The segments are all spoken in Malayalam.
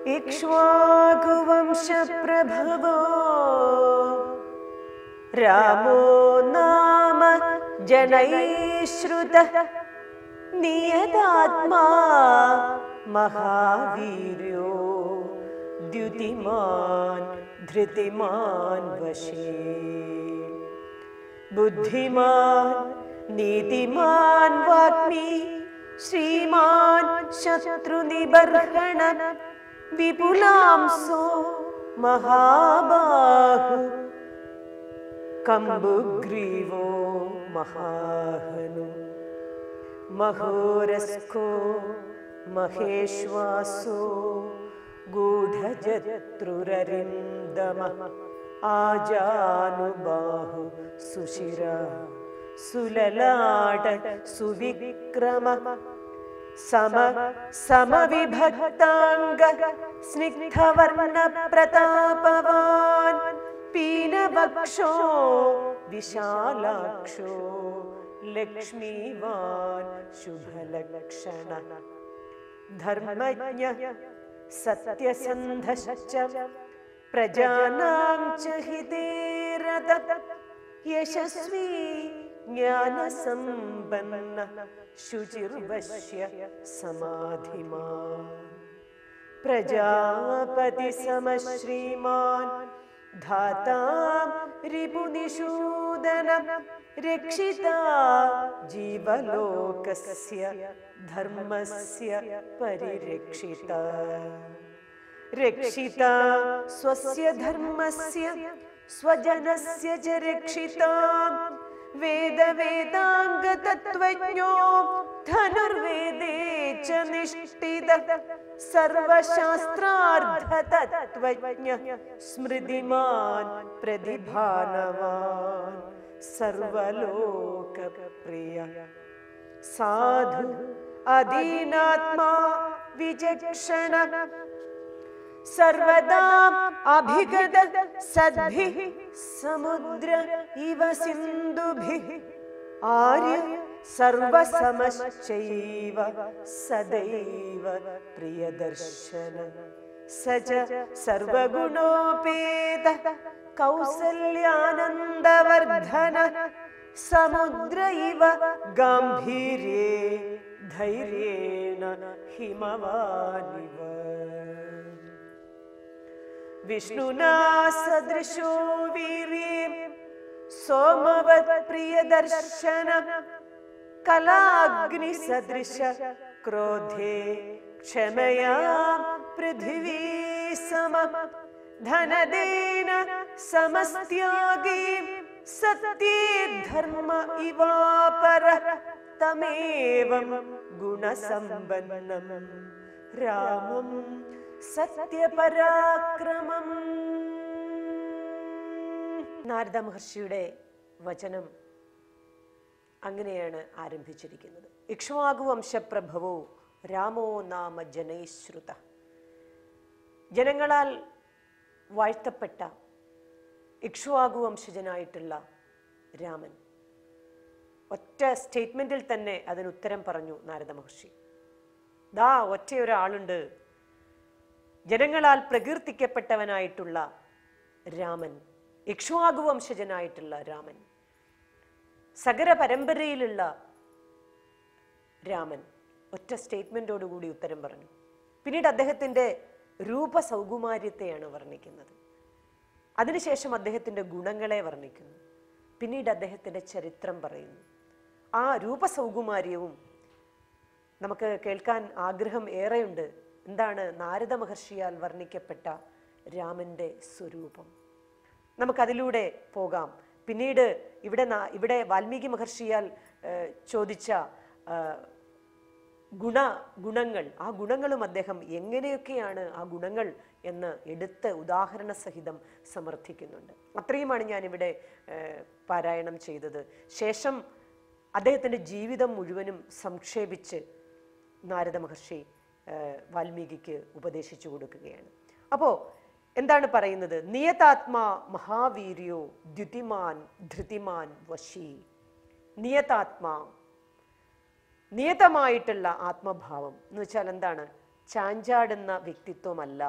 इक्ष्वाकुवंशप्रभवो रामो नाम जनैश्रुतः नियतात्मा महावीर्यो द्युतिमान् धृतिमान् वशे बुद्धिमान् नीतिमान् वाग्मी श्रीमान् शत्रुनिबर्हण विपुलांसो महाबाहु कम्बुग्रीवो महाहनु महोरस्को महेश्वासो गूढजत्रुररिन्दमः आजानुबाहु सुशिरा सुललाट सुविक्रमः सम समविभक्ताङ्ग स्निग्धवर्णप्रतापवान् पीनवक्षो विशालाक्षो लक्ष्मीवान् शुभलक्षणः धर्मज्ञ सत्यसन्धश्च प्रजानां च हिते रत यशस्वी ज्ञानसम्पन्न शुचिर्वश्य समाधिमान् प्रजापतिसमश्रीमान् धाता रिपुनिषूदन रक्षिता जीवलोकस्य धर्मस्य परिरक्षिता रक्षिता स्वस्य धर्मस्य स्वजनस्य च रक्षिता वेदवेदाङ्गतत्त्वज्ञो धनुर्वेदे च निष्ठित सर्वशास्त्रार्थतत्त्वज्ञः स्मृतिमान् प्रतिभानवान् सर्वलोकप्रिय साधु अधीनात्मा विचक्षण सर्वदा अभिगत सद्भिः समुद्र इव सिन्धुभिः आर्य सर्वसमश्चैव सदैव प्रियदर्शन स च सर्वगुणोपेत कौसल्यानन्दवर्धन समुद्र इव गाम्भीर्ये धैर्येण हिमवानिव विष्णुना सदृशो वीर्ये सोमवत् प्रियदर्शन कलाग्निसदृश क्रोधे क्षमया पृथिवी सम धनदेन समस्त्यागी सत्ये धर्म इवापर तमेवं गुणसम्पन्नं रामं സത്യപരാക്രമം നാരദ മഹർഷിയുടെ വചനം അങ്ങനെയാണ് ആരംഭിച്ചിരിക്കുന്നത് ഇക്ഷ്വാകു വംശപ്രഭവോ രാമോ നാമ ജനൈശ്രുത ജനങ്ങളാൽ വാഴ്ത്തപ്പെട്ട ഇക്ഷ്വാകു വംശജനായിട്ടുള്ള രാമൻ ഒറ്റ സ്റ്റേറ്റ്മെന്റിൽ തന്നെ അതിന് ഉത്തരം പറഞ്ഞു നാരദ മഹർഷി ദാ ഒറ്റ ഒരാളുണ്ട് ജനങ്ങളാൽ പ്രകീർത്തിക്കപ്പെട്ടവനായിട്ടുള്ള രാമൻ ഇക്ഷ്വാകു വംശജനായിട്ടുള്ള രാമൻ സകര പരമ്പരയിലുള്ള രാമൻ ഒറ്റ സ്റ്റേറ്റ്മെന്റോടുകൂടി ഉത്തരം പറഞ്ഞു പിന്നീട് അദ്ദേഹത്തിൻ്റെ രൂപസൗകുമാര്യത്തെയാണ് വർണ്ണിക്കുന്നത് അതിനുശേഷം അദ്ദേഹത്തിൻ്റെ ഗുണങ്ങളെ വർണ്ണിക്കുന്നു പിന്നീട് അദ്ദേഹത്തിൻ്റെ ചരിത്രം പറയുന്നു ആ രൂപസൗകുമാര്യവും നമുക്ക് കേൾക്കാൻ ആഗ്രഹം ഏറെയുണ്ട് എന്താണ് നാരദ മഹർഷിയാൽ വർണ്ണിക്കപ്പെട്ട രാമൻ്റെ സ്വരൂപം നമുക്കതിലൂടെ പോകാം പിന്നീട് ഇവിടെ നാ- ഇവിടെ വാൽമീകി മഹർഷിയാൽ ഏഹ്, ചോദിച്ച ആഹ്, ഗുണ ഗുണങ്ങൾ ആ ഗുണങ്ങളും അദ്ദേഹം എങ്ങനെയൊക്കെയാണ് ആ ഗുണങ്ങൾ എന്ന് എടുത്ത് ഉദാഹരണ സഹിതം സമർത്ഥിക്കുന്നുണ്ട് അത്രയുമാണ് ഞാനിവിടെ ഏഹ്, പാരായണം ചെയ്തത് ശേഷം അദ്ദേഹത്തിൻ്റെ ജീവിതം മുഴുവനും സംക്ഷേപിച്ച് നാരദ മഹർഷി ഏഹ്, വാൽമീകിക്ക് ഉപദേശിച്ചു കൊടുക്കുകയാണ് അപ്പോൾ എന്താണ് പറയുന്നത് നിയതാത്മാ മഹാവീര്യോ ദ്യുതിമാൻ ധൃതിമാൻ വശി നിയതാത്മാ നിയതമായിട്ടുള്ള ആത്മഭാവം എന്ന് വെച്ചാൽ എന്താണ് ചാഞ്ചാടുന്ന വ്യക്തിത്വമല്ല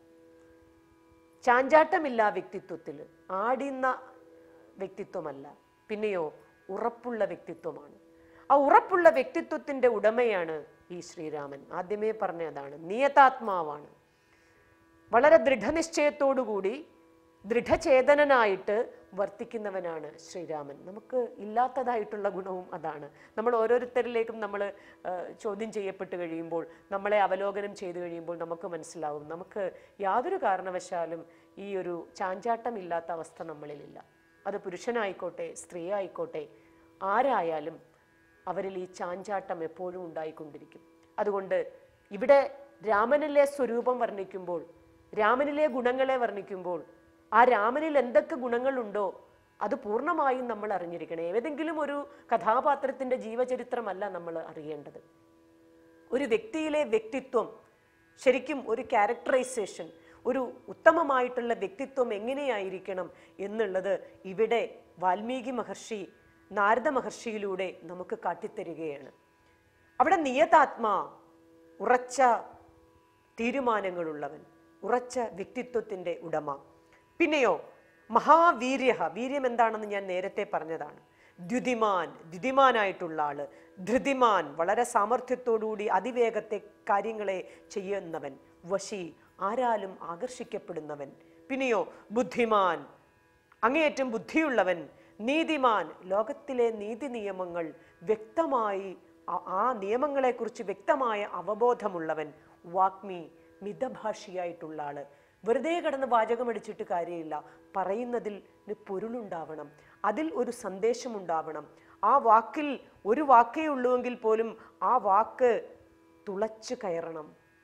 ചാഞ്ചാട്ടമില്ല വ്യക്തിത്വത്തിൽ ആടുന്ന വ്യക്തിത്വമല്ല പിന്നെയോ ഉറപ്പുള്ള വ്യക്തിത്വമാണ് ആ ഉറപ്പുള്ള വ്യക്തിത്വത്തിന്റെ ഉടമയാണ് ഈ ശ്രീരാമൻ ആദ്യമേ പറഞ്ഞതാണ് നിയതാത്മാവാണ് വളരെ ദൃഢനിശ്ചയത്തോടുകൂടി ദൃഢചേതനനായിട്ട് വർത്തിക്കുന്നവനാണ് ശ്രീരാമൻ നമുക്ക് ഇല്ലാത്തതായിട്ടുള്ള ഗുണവും അതാണ് നമ്മൾ ഓരോരുത്തരിലേക്കും നമ്മൾ ചോദ്യം ചെയ്യപ്പെട്ട് കഴിയുമ്പോൾ നമ്മളെ അവലോകനം ചെയ്തു കഴിയുമ്പോൾ നമുക്ക് മനസ്സിലാവും നമുക്ക് യാതൊരു കാരണവശാലും ഈ ഒരു ചാഞ്ചാട്ടമില്ലാത്ത അവസ്ഥ നമ്മളിലില്ല അത് പുരുഷനായിക്കോട്ടെ സ്ത്രീ ആയിക്കോട്ടെ ആരായാലും അവരിൽ ഈ ചാഞ്ചാട്ടം എപ്പോഴും ഉണ്ടായിക്കൊണ്ടിരിക്കും അതുകൊണ്ട് ഇവിടെ രാമനിലെ സ്വരൂപം വർണ്ണിക്കുമ്പോൾ രാമനിലെ ഗുണങ്ങളെ വർണ്ണിക്കുമ്പോൾ ആ രാമനിൽ എന്തൊക്കെ ഗുണങ്ങളുണ്ടോ അത് പൂർണ്ണമായും നമ്മൾ അറിഞ്ഞിരിക്കണം ഏതെങ്കിലും ഒരു കഥാപാത്രത്തിന്റെ ജീവചരിത്രമല്ല നമ്മൾ അറിയേണ്ടത് ഒരു വ്യക്തിയിലെ വ്യക്തിത്വം ശരിക്കും ഒരു ക്യാരക്ടറൈസേഷൻ ഒരു ഉത്തമമായിട്ടുള്ള വ്യക്തിത്വം എങ്ങനെയായിരിക്കണം എന്നുള്ളത് ഇവിടെ വാൽമീകി മഹർഷി നാരദ മഹർഷിയിലൂടെ നമുക്ക് കാട്ടിത്തരികയാണ് അവിടെ നിയതാത്മാ ഉറച്ച തീരുമാനങ്ങളുള്ളവൻ ഉറച്ച വ്യക്തിത്വത്തിന്റെ ഉടമ പിന്നെയോ മഹാവീര്യ വീര്യം എന്താണെന്ന് ഞാൻ നേരത്തെ പറഞ്ഞതാണ് ദ്യുതിമാൻ ദ്യുതിമാനായിട്ടുള്ള ആള് ധൃതിമാൻ വളരെ സാമർഥ്യത്തോടുകൂടി അതിവേഗത്തെ കാര്യങ്ങളെ ചെയ്യുന്നവൻ വശി ആരാലും ആകർഷിക്കപ്പെടുന്നവൻ പിന്നെയോ ബുദ്ധിമാൻ അങ്ങേയറ്റം ബുദ്ധിയുള്ളവൻ നീതിമാൻ ലോകത്തിലെ നീതി നിയമങ്ങൾ വ്യക്തമായി ആ- ആ നിയമങ്ങളെക്കുറിച്ച് വ്യക്തമായ അവബോധമുള്ളവൻ വാഗ്മി മിതഭാഷിയായിട്ടുള്ള ആള് വെറുതെ കിടന്ന് വാചകമടിച്ചിട്ട് കാര്യമില്ല പറയുന്നതിൽ ഒരു പൊരുളുണ്ടാവണം അതിൽ ഒരു സന്ദേശമുണ്ടാവണം ആ വാക്കിൽ ഒരു വാക്കേ ഉള്ളുവെങ്കിൽ പോലും ആ വാക്ക് തുളച്ചു കയറണം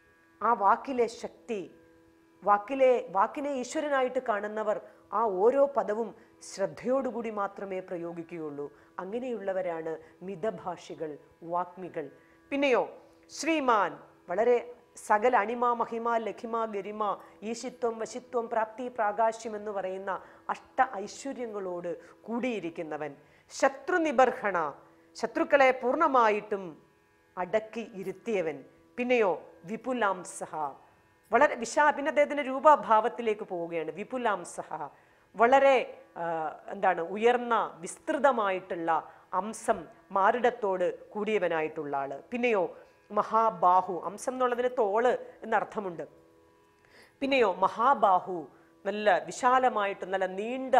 ആ വാക്കിലെ ശക്തി വാക്കിലെ വാക്കിനെ ഈശ്വരനായിട്ട് കാണുന്നവർ ആ ഓരോ പദവും ശ്രദ്ധയോടുകൂടി മാത്രമേ പ്രയോഗിക്കുകയുള്ളൂ അങ്ങനെയുള്ളവരാണ് മിതഭാഷികൾ വാഗ്മികൾ പിന്നെയോ ശ്രീമാൻ വളരെ സകല അണിമ മഹിമ ലഖിമ ഗരിമ ഈശിത്വം വശിത്വം പ്രാപ്തി പ്രാകാശ്യം എന്ന് പറയുന്ന അഷ്ട ഐശ്വര്യങ്ങളോട് കൂടിയിരിക്കുന്നവൻ ശത്രുനിബർഹണ ശത്രുക്കളെ പൂർണ്ണമായിട്ടും അടക്കി ഇരുത്തിയവൻ പിന്നെയോ വിപുലാംസഹ വളരെ വിശാ പിന്നെ അദ്ദേഹത്തിന്റെ രൂപഭാവത്തിലേക്ക് പോവുകയാണ് വിപുലാംസഹ വളരെ ആ, എന്താണ് ഉയർന്ന വിസ്തൃതമായിട്ടുള്ള അംസം മാറിടത്തോട് കൂടിയവനായിട്ടുള്ള ആള് പിന്നെയോ മഹാബാഹു അംസം എന്നുള്ളതിന് തോള് എന്നർത്ഥമുണ്ട് പിന്നെയോ മഹാബാഹു നല്ല വിശാലമായിട്ട് നല്ല നീണ്ട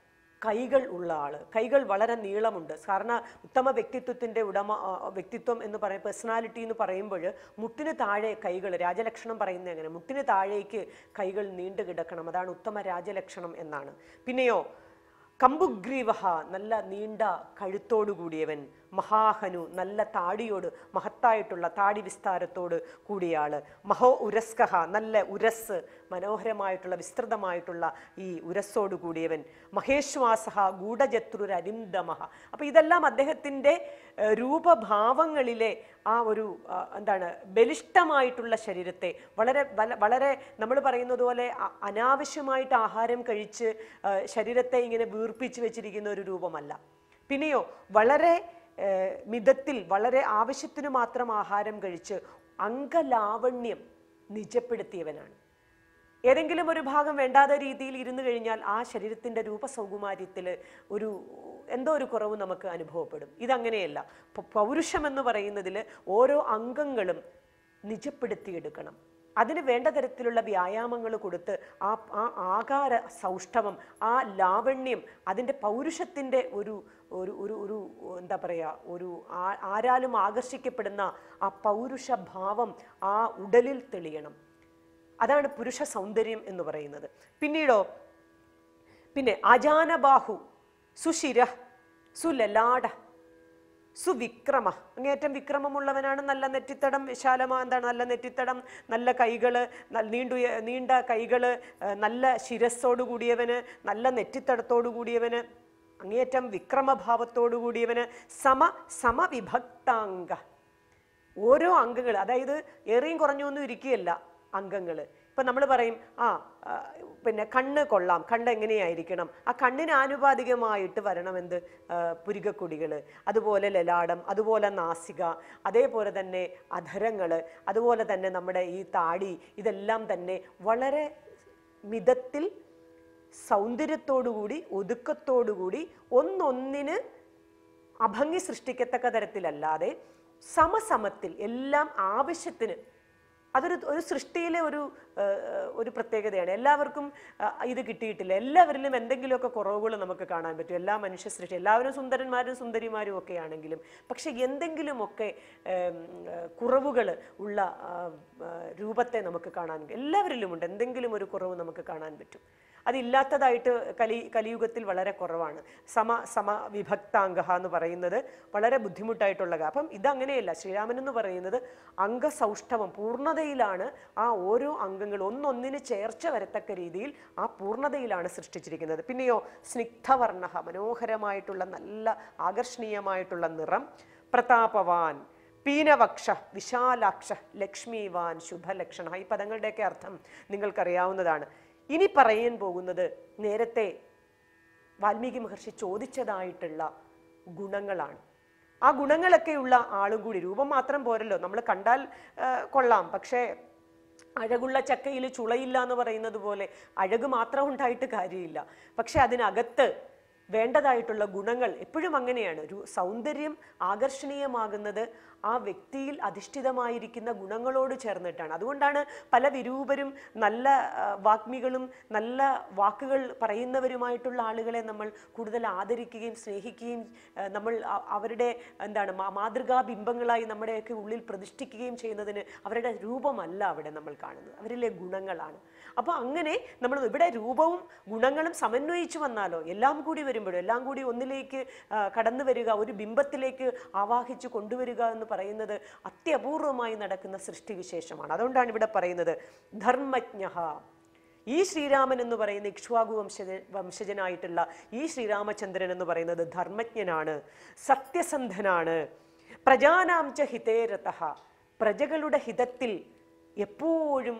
കൈകൾ ഉള്ള ആള് കൈകൾ വളരെ നീളമുണ്ട് കാരണം ഉത്തമ വ്യക്തിത്വത്തിന്റെ ഉടമ ആ, വ്യക്തിത്വം എന്ന് പറയും പേഴ്സണാലിറ്റി എന്ന് പറയുമ്പോൾ മുട്ടിന് താഴെ കൈകൾ രാജലക്ഷണം പറയുന്നത് എങ്ങനെ മുട്ടിന് താഴേക്ക് കൈകൾ നീണ്ടു കിടക്കണം അതാണ് ഉത്തമ രാജലക്ഷണം എന്നാണ് പിന്നെയോ കമ്പുഗ്രീവഹ നല്ല നീണ്ട കഴുത്തോടു കൂടിയവൻ മഹാഹനു നല്ല താടിയോട് മഹത്തായിട്ടുള്ള താടി വിസ്താരത്തോട് കൂടിയ ആള് മഹോ ഉരസ്കഹ നല്ല ഉരസ് മനോഹരമായിട്ടുള്ള വിസ്തൃതമായിട്ടുള്ള ഈ ഉരസ്സോട് കൂടിയവൻ മഹേശ്വാസഹ ഗൂഢജത്രുരരിന്ദമഹ അപ്പൊ ഇതെല്ലാം അദ്ദേഹത്തിന്റെ ഏഹ്, രൂപഭാവങ്ങളിലെ ആ ഒരു ആ, എന്താണ് ബലിഷ്ഠമായിട്ടുള്ള ശരീരത്തെ വളരെ വല- വളരെ നമ്മൾ പറയുന്നത് പോലെ അ- അനാവശ്യമായിട്ട് ആഹാരം കഴിച്ച് ആ, ശരീരത്തെ ഇങ്ങനെ വീർപ്പിച്ച് വെച്ചിരിക്കുന്ന ഒരു രൂപമല്ല പിന്നെയോ വളരെ ഏഹ്, മിതത്തിൽ വളരെ ആവശ്യത്തിന് മാത്രം ആഹാരം കഴിച്ച് അംഗലാവണ്യം നിജപ്പെടുത്തിയവനാണ് ഏതെങ്കിലും ഒരു ഭാഗം വേണ്ടാത്ത രീതിയിൽ ഇരുന്ന് കഴിഞ്ഞാൽ ആ ശരീരത്തിന്റെ രൂപസൗകുമാര്യത്തിൽ ഒരു എന്തോ ഒരു കുറവ് നമുക്ക് അനുഭവപ്പെടും ഇതങ്ങനെയല്ല പ- പൗരുഷം എന്ന് പറയുന്നതിൽ ഓരോ അംഗങ്ങളും നിജപ്പെടുത്തിയെടുക്കണം അതിന് വേണ്ട തരത്തിലുള്ള വ്യായാമങ്ങൾ കൊടുത്ത് ആ ആ ആകാര സൗഷ്ഠവം ആ ലാവണ്യം അതിൻ്റെ പൗരുഷത്തിൻ്റെ ഒരു ഒരു ഒരു ഒരു എന്താ പറയുക ഒരു ആ- ആരാലും ആകർഷിക്കപ്പെടുന്ന ആ പൗരുഷ ഭാവം ആ ഉടലിൽ തെളിയണം അതാണ് പുരുഷ സൗന്ദര്യം എന്ന് പറയുന്നത് പിന്നീടോ പിന്നെ അജാനബാഹു സുശിര സുലലാട സുവിക്രമ അങ്ങേറ്റം വിക്രമമുള്ളവനാണ് നല്ല നെറ്റിത്തടം വിശാലമാ എന്താണ് നല്ല നെറ്റിത്തടം നല്ല കൈകള് ന- നീണ്ടു നീണ്ട കൈകള് ആ, നല്ല ശിരസ്സോട് കൂടിയവന് നല്ല നെറ്റിത്തടത്തോടു കൂടിയവന് അങ്ങേയറ്റം വിക്രമഭാവത്തോടു കൂടിയവന് സമ സമവിഭക്താംഗ ഓരോ അംഗങ്ങൾ അതായത് ഏറെയും കുറഞ്ഞൊന്നും ഇരിക്കുകയല്ല അംഗങ്ങൾ ഇപ്പം നമ്മൾ പറയും ആ ആ, പിന്നെ കണ്ണ് കൊള്ളാം കണ്ണ് എങ്ങനെയായിരിക്കണം ആ കണ്ണിന് ആനുപാതികമായിട്ട് വരണം എന്ത് പുരികക്കൊടികൾ അതുപോലെ ലലാടം അതുപോലെ നാസിക അതേപോലെ തന്നെ അധരങ്ങൾ അതുപോലെ തന്നെ നമ്മുടെ ഈ താടി ഇതെല്ലാം തന്നെ വളരെ മിതത്തിൽ സൗന്ദര്യത്തോടുകൂടി ഒതുക്കത്തോടുകൂടി ഒന്നൊന്നിന് അഭംഗി സൃഷ്ടിക്കത്തക്ക തരത്തിലല്ലാതെ സമസമത്തിൽ എല്ലാം ആവശ്യത്തിന് അതൊരു ഒരു സൃഷ്ടിയിലെ ഒരു ആ, ഒരു പ്രത്യേകതയാണ് എല്ലാവർക്കും ആ, ഇത് കിട്ടിയിട്ടില്ല എല്ലാവരിലും എന്തെങ്കിലുമൊക്കെ കുറവുകൾ നമുക്ക് കാണാൻ പറ്റും എല്ലാ മനുഷ്യ സൃഷ്ടി എല്ലാവരും സുന്ദരന്മാരും സുന്ദരിമാരും ഒക്കെ ആണെങ്കിലും പക്ഷെ എന്തെങ്കിലുമൊക്കെ കുറവുകൾ ഉള്ള ആ, ആ, രൂപത്തെ നമുക്ക് കാണാൻ എല്ലാവരിലുമുണ്ട് എന്തെങ്കിലും ഒരു കുറവ് നമുക്ക് കാണാൻ പറ്റും അതില്ലാത്തതായിട്ട് കലി കലിയുഗത്തിൽ വളരെ കുറവാണ് സമ സമ വിഭക്താംഗ എന്ന് പറയുന്നത് വളരെ ബുദ്ധിമുട്ടായിട്ടുള്ള കാ- അപ്പം ഇതങ്ങനെയല്ല ശ്രീരാമൻ എന്ന് പറയുന്നത് അംഗസൗഷ്ഠവം പൂർണ്ണതയിലാണ് ആ ഓരോ അംഗങ്ങൾ ഒന്നൊന്നിന് ചേർച്ച വരത്തക്ക രീതിയിൽ ആ പൂർണ്ണതയിലാണ് സൃഷ്ടിച്ചിരിക്കുന്നത് പിന്നെയോ സ്നിഗ്ധവർണ്ണ മനോഹരമായിട്ടുള്ള നല്ല ആകർഷണീയമായിട്ടുള്ള നിറം പ്രതാപവാൻ പീനവക്ഷ വിശാലാക്ഷ ലക്ഷ്മിവാൻ ശുഭലക്ഷണ ഈ പദങ്ങളുടെയൊക്കെ അർത്ഥം നിങ്ങൾക്കറിയാവുന്നതാണ് ഇനി പറയാൻ പോകുന്നത് നേരത്തെ വാൽമീകി മഹർഷി ചോദിച്ചതായിട്ടുള്ള ഗുണങ്ങളാണ് ആ ഗുണങ്ങളൊക്കെയുള്ള ആളും കൂടി രൂപം മാത്രം പോരല്ലോ നമ്മൾ കണ്ടാൽ ആ, കൊള്ളാം പക്ഷേ അഴകുള്ള ചക്കയിൽ ചുളയില്ല എന്ന് പറയുന്നത് പോലെ അഴക് മാത്രം ഉണ്ടായിട്ട് കാര്യമില്ല പക്ഷെ അതിനകത്ത് വേണ്ടതായിട്ടുള്ള ഗുണങ്ങൾ എപ്പോഴും അങ്ങനെയാണ് ഒരു സൗന്ദര്യം ആകർഷണീയമാകുന്നത് ആ വ്യക്തിയിൽ അധിഷ്ഠിതമായിരിക്കുന്ന ഗുണങ്ങളോട് ചേർന്നിട്ടാണ് അതുകൊണ്ടാണ് പല വിരൂപരും നല്ല ആ, വാഗ്മികളും നല്ല വാക്കുകൾ പറയുന്നവരുമായിട്ടുള്ള ആളുകളെ നമ്മൾ കൂടുതൽ ആദരിക്കുകയും സ്നേഹിക്കുകയും ആ, നമ്മൾ അ- അവരുടെ എന്താണ് മാ- മാതൃകാ ബിംബങ്ങളായി നമ്മുടെയൊക്കെ ഉള്ളിൽ പ്രതിഷ്ഠിക്കുകയും ചെയ്യുന്നതിന് അവരുടെ രൂപമല്ല അവിടെ നമ്മൾ കാണുന്നത് അവരിലെ ഗുണങ്ങളാണ് അപ്പോൾ അങ്ങനെ നമ്മൾ ഇവിടെ രൂപവും ഗുണങ്ങളും സമന്വയിച്ചു വന്നാലോ എല്ലാം കൂടി വരുമ്പോഴും എല്ലാം കൂടി ഒന്നിലേക്ക് ആ, കടന്നു വരിക ഒരു ബിംബത്തിലേക്ക് ആവാഹിച്ചു കൊണ്ടുവരിക എന്ന് പറയുന്നത് അത്യപൂർവമായി നടക്കുന്ന സൃഷ്ടിവിശേഷമാണ് അതുകൊണ്ടാണ് ഇവിടെ പറയുന്നത് ധർമ്മജ്ഞ ഈ ശ്രീരാമൻ എന്ന് പറയുന്ന ഇക്ഷ്വാകു വംശജ വംശജനായിട്ടുള്ള ഈ ശ്രീരാമചന്ദ്രൻ എന്ന് പറയുന്നത് ധർമ്മജ്ഞനാണ് സത്യസന്ധനാണ് പ്രജാനാം ച ഹിതേരത പ്രജകളുടെ ഹിതത്തിൽ എപ്പോഴും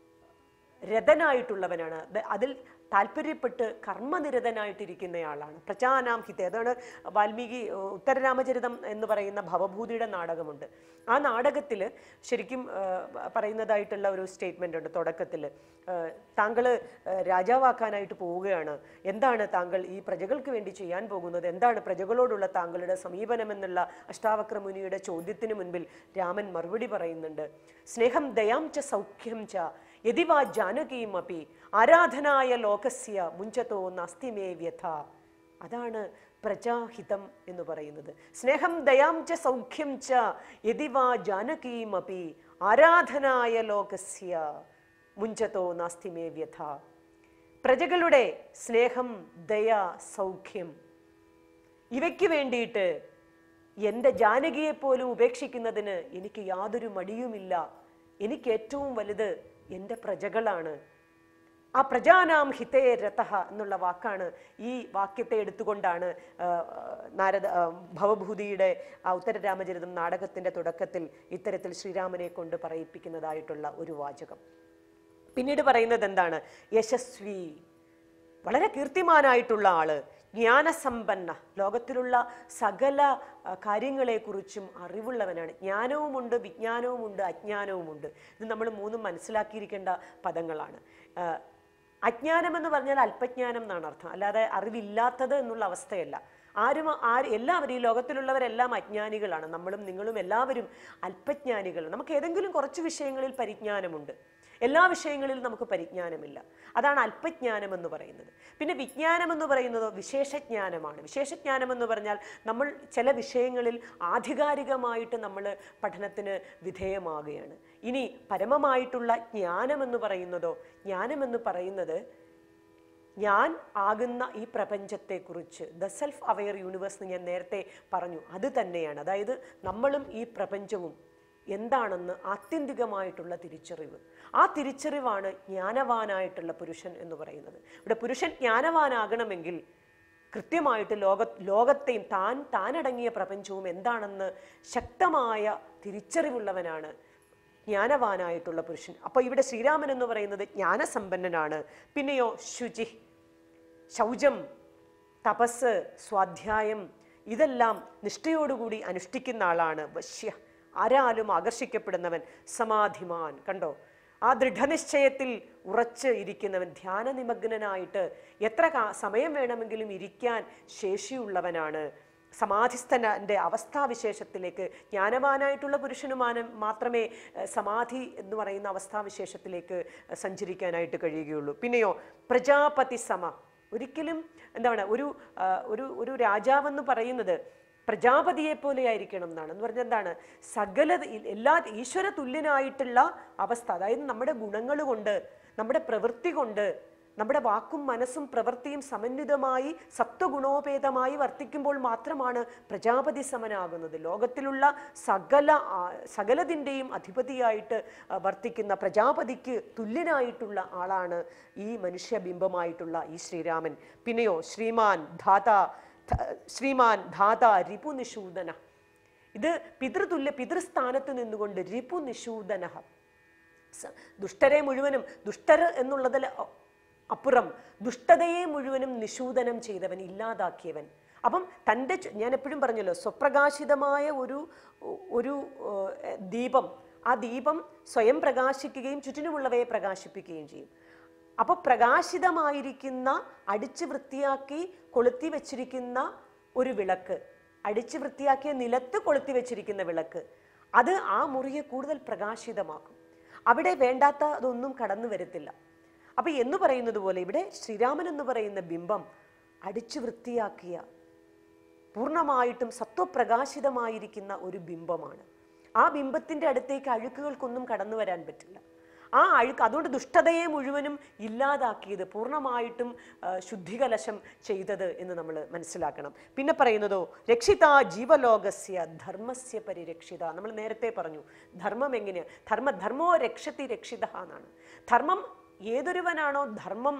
രഥനായിട്ടുള്ളവനാണ് ദ- അതിൽ താല്പര്യപ്പെട്ട് കർമ്മനിരതനായിട്ടിരിക്കുന്നയാളാണ് പ്രജാനാം ഹിത അതാണ് വാൽമീകി ഏഹ്, ഉത്തരരാമചരിതം എന്ന് പറയുന്ന ഭവഭൂതിയുടെ നാടകമുണ്ട് ആ നാടകത്തിൽ ശരിക്കും ഏഹ്, പറയുന്നതായിട്ടുള്ള ഒരു സ്റ്റേറ്റ്മെൻ്റ് ഉണ്ട് തുടക്കത്തിൽ താങ്കൾ രാജാവാക്കാനായിട്ട് പോവുകയാണ് എന്താണ് താങ്കൾ ഈ പ്രജകൾക്ക് വേണ്ടി ചെയ്യാൻ പോകുന്നത് എന്താണ് പ്രജകളോടുള്ള താങ്കളുടെ സമീപനം എന്നുള്ള അഷ്ടാവക്ര മുനിയുടെ ചോദ്യത്തിന് മുൻപിൽ രാമൻ മറുപടി പറയുന്നുണ്ട് സ്നേഹം ദയാം ച സൗഖ്യം ച യതിവാ ജാനകീം അപ്പി ആരാധനായ ലോകസ്യ മുഞ്ചതോ നാസ്തി മേ വ്യഥ അതാണ് പ്രജാഹിതം എന്ന് പറയുന്നത് സ്നേഹം ദയാം ച സൗഖ്യം ച യതിവാ ജാനകീം അപ്പി ആരാധനായ ലോകസ്യ മുഞ്ചതോ നാസ്തി മേ വ്യഥ പ്രജകളുടെ സ്നേഹം ദയ സൗഖ്യം ഇവയ്ക്ക് വേണ്ടിയിട്ട് എൻ്റെ ജാനകിയെ പോലും ഉപേക്ഷിക്കുന്നതിന് എനിക്ക് യാതൊരു മടിയുമില്ല എനിക്ക് ഏറ്റവും വലുത് എൻ്റെ പ്രജകളാണ് ആ പ്രജാനാം ഹിതേ രഥ എന്നുള്ള വാക്കാണ് ഈ വാക്യത്തെ എടുത്തുകൊണ്ടാണ് ആ, നാരദ ആ, ഭവഭൂതിയുടെ ആ ഉത്തരരാമചരിതം നാടകത്തിൻ്റെ തുടക്കത്തിൽ ഇത്തരത്തിൽ ശ്രീരാമനെ കൊണ്ട് പറയിപ്പിക്കുന്നതായിട്ടുള്ള ഒരു വാചകം പിന്നീട് പറയുന്നത് എന്താണ് യശസ്വി വളരെ കീർത്തിമാനായിട്ടുള്ള ആള് ജ്ഞാനസമ്പന്ന ലോകത്തിലുള്ള സകല ആ, കാര്യങ്ങളെക്കുറിച്ചും അറിവുള്ളവനാണ് ജ്ഞാനവുമുണ്ട് വിജ്ഞാനവുമുണ്ട് അജ്ഞാനവുമുണ്ട് ഇത് നമ്മൾ മൂന്നും മനസ്സിലാക്കിയിരിക്കേണ്ട പദങ്ങളാണ് ആ, അജ്ഞാനം എന്ന് പറഞ്ഞാൽ അല്പജ്ഞാനം എന്നാണ് അർത്ഥം അല്ലാതെ അറിവില്ലാത്തത് എന്നുള്ള അവസ്ഥയല്ല ആരും ആര് എല്ലാവരും ഈ ലോകത്തിലുള്ളവരെല്ലാം അജ്ഞാനികളാണ് നമ്മളും നിങ്ങളും എല്ലാവരും അല്പജ്ഞാനികൾ നമുക്ക് ഏതെങ്കിലും കുറച്ച് വിഷയങ്ങളിൽ പരിജ്ഞാനമുണ്ട് എല്ലാ വിഷയങ്ങളിലും നമുക്ക് പരിജ്ഞാനമില്ല അതാണ് അല്പജ്ഞാനം എന്ന് പറയുന്നത് പിന്നെ വിജ്ഞാനം എന്ന് പറയുന്നത് വിശേഷജ്ഞാനം വിശേഷജ്ഞാനം എന്ന് പറഞ്ഞാൽ നമ്മൾ ചില വിഷയങ്ങളിൽ ആധികാരികമായിട്ട് നമ്മൾ പഠനത്തിന് വിധേയമാകുകയാണ് ഇനി പരമമായിട്ടുള്ള ജ്ഞാനം എന്ന് പറയുന്നതോ ജ്ഞാനം എന്ന് പറയുന്നത് ഞാൻ ആകുന്ന ഈ പ്രപഞ്ചത്തെക്കുറിച്ച് ദ സെൽഫ് അവെയർ യൂണിവേഴ്സ് എന്ന് ഞാൻ നേരത്തെ പറഞ്ഞു അത് തന്നെയാണ് അതായത് നമ്മളും ഈ പ്രപഞ്ചവും എന്താണെന്ന് ആത്യന്തികമായിട്ടുള്ള തിരിച്ചറിവ് ആ തിരിച്ചറിവാണ് ജ്ഞാനവാനായിട്ടുള്ള പുരുഷൻ എന്ന് പറയുന്നത് ഇവിടെ പുരുഷൻ ജ്ഞാനവാനാകണമെങ്കിൽ കൃത്യമായിട്ട് ലോക ലോകത്തെയും താൻ താനടങ്ങിയ പ്രപഞ്ചവും എന്താണെന്ന് ശക്തമായ തിരിച്ചറിവുള്ളവനാണ് ജ്ഞാനവാനായിട്ടുള്ള പുരുഷൻ അപ്പോൾ ഇവിടെ ശ്രീരാമൻ എന്ന് പറയുന്നത് ജ്ഞാനസമ്പന്നനാണ് പിന്നെയോ ശുചി ശൗചം തപസ് സ്വാധ്യായം ഇതെല്ലാം നിഷ്ഠയോടുകൂടി അനുഷ്ഠിക്കുന്ന ആളാണ് വശ്യ ആരാലും ആകർഷിക്കപ്പെടുന്നവൻ സമാധിമാൻ കണ്ടോ ആ ദൃഢനിശ്ചയത്തിൽ ഉറച്ച് ഇരിക്കുന്നവൻ ധ്യാന നിമഗ്നനായിട്ട് എത്ര കാ- സമയം വേണമെങ്കിലും ഇരിക്കാൻ ശേഷിയുള്ളവനാണ് സമാധിസ്ഥൻ്റെ അവസ്ഥാവിശേഷത്തിലേക്ക് ജ്ഞാനവാനായിട്ടുള്ള പുരുഷനുമാന മാത്രമേ ഏഹ്, സമാധി എന്ന് പറയുന്ന അവസ്ഥാവിശേഷത്തിലേക്ക് ഏഹ്, സഞ്ചരിക്കാനായിട്ട് കഴിയുകയുള്ളൂ പിന്നെയോ പ്രജാപതി സമ ഒരിക്കലും എന്താണ് ഒരു ആ, ഒരു ഒരു രാജാവെന്ന് പറയുന്നത് പ്രജാപതിയെ പോലെ ആയിരിക്കണം എന്നാണ് എന്ന് പറഞ്ഞാൽ എന്താണ് സകല എല്ലാ ഈശ്വര തുല്യനായിട്ടുള്ള അവസ്ഥ അതായത് നമ്മുടെ ഗുണങ്ങൾ കൊണ്ട് നമ്മുടെ പ്രവൃത്തി കൊണ്ട് നമ്മുടെ വാക്കും മനസ്സും പ്രവൃത്തിയും സമന്വിതമായി സത്വഗുണോപേതമായി വർത്തിക്കുമ്പോൾ മാത്രമാണ് പ്രജാപതി സമനാകുന്നത് ലോകത്തിലുള്ള സകല ആ, സകലതിൻ്റെയും അധിപതിയായിട്ട് ആ, വർത്തിക്കുന്ന പ്രജാപതിക്ക് തുല്യനായിട്ടുള്ള ആളാണ് ഈ മനുഷ്യബിംബമായിട്ടുള്ള ഈ ശ്രീരാമൻ പിന്നെയോ ശ്രീമാൻ ധാത ധ- ശ്രീമാൻ ധാത റിപുനിഷൂദന ഇത് പിതൃതുല്യ പിതൃസ്ഥാനത്ത് നിന്നുകൊണ്ട് റിപുനിഷൂദന സ- ദുഷ്ടരെ മുഴുവനും ദുഷ്ടർ എന്നുള്ളതിൽ അ- അപ്പുറം ദുഷ്ടതയെ മുഴുവനും നിഷൂദനം ചെയ്തവൻ ഇല്ലാതാക്കിയവൻ അപ്പം തൻ്റെ ചു- ഞാൻ എപ്പോഴും പറഞ്ഞല്ലോ സ്വപ്രകാശിതമായ ഒരു ഒരു ഏഹ്, ദീപം ആ ദീപം സ്വയം പ്രകാശിക്കുകയും ചുറ്റിനുമുള്ളവയെ പ്രകാശിപ്പിക്കുകയും ചെയ്യും അപ്പോൾ പ്രകാശിതമായിരിക്കുന്ന അടിച്ച് വൃത്തിയാക്കി കൊളുത്തി വെച്ചിരിക്കുന്ന ഒരു വിളക്ക് അടിച്ച് വൃത്തിയാക്കിയ നിലത്ത് കൊളുത്തി വെച്ചിരിക്കുന്ന വിളക്ക് അത് ആ മുറിയെ കൂടുതൽ പ്രകാശിതമാക്കും അവിടെ വേണ്ടാത്ത അതൊന്നും കടന്നു വരത്തില്ല അപ്പൊ എന്ന് പറയുന്നത് പോലെ ഇവിടെ ശ്രീരാമൻ എന്ന് പറയുന്ന ബിംബം അടിച്ചു വൃത്തിയാക്കിയ പൂർണ്ണമായിട്ടും സത്വപ്രകാശിതമായിരിക്കുന്ന ഒരു ബിംബമാണ് ആ ബിംബത്തിന്റെ അടുത്തേക്ക് അഴുക്കുകൾക്കൊന്നും കടന്നു വരാൻ പറ്റില്ല ആ അഴുക്ക് അതുകൊണ്ട് ദുഷ്ടതയെ മുഴുവനും ഇല്ലാതാക്കിയത് പൂർണ്ണമായിട്ടും ആ, ശുദ്ധികലശം ചെയ്തത് എന്ന് നമ്മൾ മനസ്സിലാക്കണം പിന്നെ പറയുന്നതോ രക്ഷിത ജീവലോകസ്യ ധർമ്മസ്യ പരിരക്ഷിത നമ്മൾ നേരത്തെ പറഞ്ഞു ധർമ്മം എങ്ങനെയാണ് ധർമ്മ ധർമ്മോ രക്ഷത്തി രക്ഷിത എന്നാണ് ധർമ്മം ഏതൊരുവനാണോ ധർമ്മം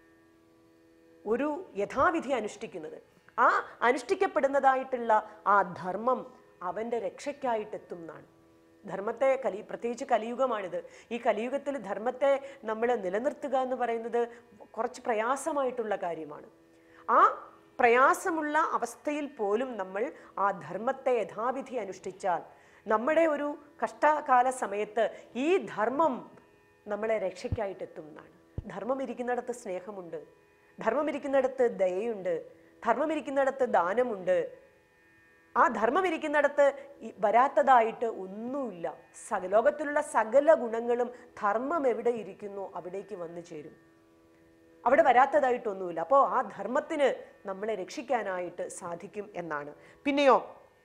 ഒരു യഥാവിധി അനുഷ്ഠിക്കുന്നത് ആ അനുഷ്ഠിക്കപ്പെടുന്നതായിട്ടുള്ള ആ ധർമ്മം അവൻ്റെ രക്ഷയ്ക്കായിട്ടെത്തും എന്നാണ് ധർമ്മത്തെ കലി പ്രത്യേകിച്ച് കലിയുഗമാണിത് ഈ കലിയുഗത്തിൽ ധർമ്മത്തെ നമ്മൾ നിലനിർത്തുക എന്ന് പറയുന്നത് കുറച്ച് പ്രയാസമായിട്ടുള്ള കാര്യമാണ് ആ പ്രയാസമുള്ള അവസ്ഥയിൽ പോലും നമ്മൾ ആ ധർമ്മത്തെ യഥാവിധി അനുഷ്ഠിച്ചാൽ നമ്മുടെ ഒരു കഷ്ടകാല സമയത്ത് ഈ ധർമ്മം നമ്മളെ രക്ഷയ്ക്കായിട്ടെത്തും എന്നാണ് ധർമ്മം ഇരിക്കുന്നിടത്ത് സ്നേഹമുണ്ട് ധർമ്മം ഇരിക്കുന്നിടത്ത് ദയയുണ്ട് ധർമ്മം ഇരിക്കുന്നിടത്ത് ദാനമുണ്ട് ആ ധർമ്മം ഇരിക്കുന്നിടത്ത് ഈ വരാത്തതായിട്ട് ഒന്നുമില്ല സക ലോകത്തിലുള്ള സകല ഗുണങ്ങളും ധർമ്മം എവിടെ ഇരിക്കുന്നു അവിടേക്ക് വന്നു ചേരും അവിടെ വരാത്തതായിട്ടൊന്നുമില്ല അപ്പോൾ ആ ധർമ്മത്തിന് നമ്മളെ രക്ഷിക്കാനായിട്ട് സാധിക്കും എന്നാണ് പിന്നെയോ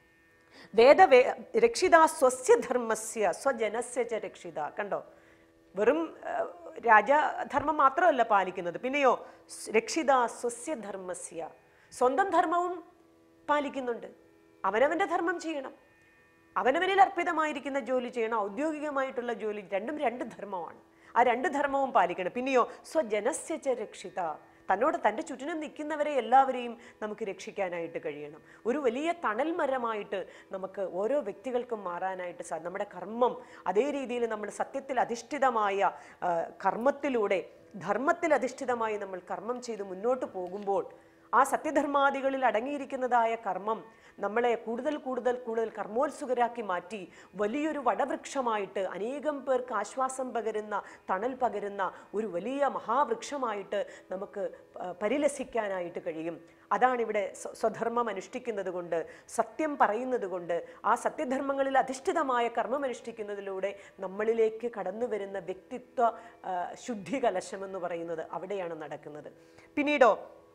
വേദ വേ രക്ഷിത സ്വസ്യ ധർമ്മസ്യ സ്വജനസ്യ ച രക്ഷിത കണ്ടോ വെറും ആ, രാജധർമ്മം മാത്രമല്ല പാലിക്കുന്നത് പിന്നെയോ സ് രക്ഷിത സ്വസ്യ ധർമ്മസ്യ സ്വന്തം ധർമ്മവും പാലിക്കുന്നുണ്ട് അവനവൻ്റെ ധർമ്മം ചെയ്യണം അവനവനിൽ അർപ്പിതമായിരിക്കുന്ന ജോലി ചെയ്യണം ഔദ്യോഗികമായിട്ടുള്ള ജോലി രണ്ടും രണ്ട് ധർമ്മമാണ് ആ രണ്ട് ധർമ്മവും പാലിക്കണം പിന്നെയോ സ്വജനസ്യ ച രക്ഷിത തന്നോട് തൻ്റെ ചുറ്റിനും നിൽക്കുന്നവരെ എല്ലാവരെയും നമുക്ക് രക്ഷിക്കാനായിട്ട് കഴിയണം ഒരു വലിയ തണൽ മരമായിട്ട് നമുക്ക് ഓരോ വ്യക്തികൾക്കും മാറാനായിട്ട് സാധിക്കും നമ്മുടെ കർമ്മം അതേ രീതിയിൽ നമ്മൾ സത്യത്തിൽ അധിഷ്ഠിതമായ ആ, കർമ്മത്തിലൂടെ ധർമ്മത്തിൽ അധിഷ്ഠിതമായി നമ്മൾ കർമ്മം ചെയ്ത് മുന്നോട്ട് പോകുമ്പോൾ ആ സത്യധർമാദികളിൽ അടങ്ങിയിരിക്കുന്നതായ കർമ്മം നമ്മളെ കൂടുതൽ കൂടുതൽ കൂടുതൽ കർമ്മോത്സുകരാക്കി മാറ്റി വലിയൊരു വടവൃക്ഷമായിട്ട് അനേകം പേർക്ക് ആശ്വാസം പകരുന്ന തണൽ പകരുന്ന ഒരു വലിയ മഹാവൃക്ഷമായിട്ട് നമുക്ക് ആ, പരിലസിക്കാനായിട്ട് കഴിയും അതാണ് ഇവിടെ സ്വ- സ്വധർമ്മം അനുഷ്ഠിക്കുന്നത് കൊണ്ട് സത്യം പറയുന്നത് കൊണ്ട് ആ സത്യധർമ്മങ്ങളിൽ അധിഷ്ഠിതമായ കർമ്മം അനുഷ്ഠിക്കുന്നതിലൂടെ നമ്മളിലേക്ക് കടന്നു വരുന്ന വ്യക്തിത്വ ആ, ശുദ്ധി കലശം എന്ന് പറയുന്നത് അവിടെയാണ് നടക്കുന്നത് പിന്നീടോ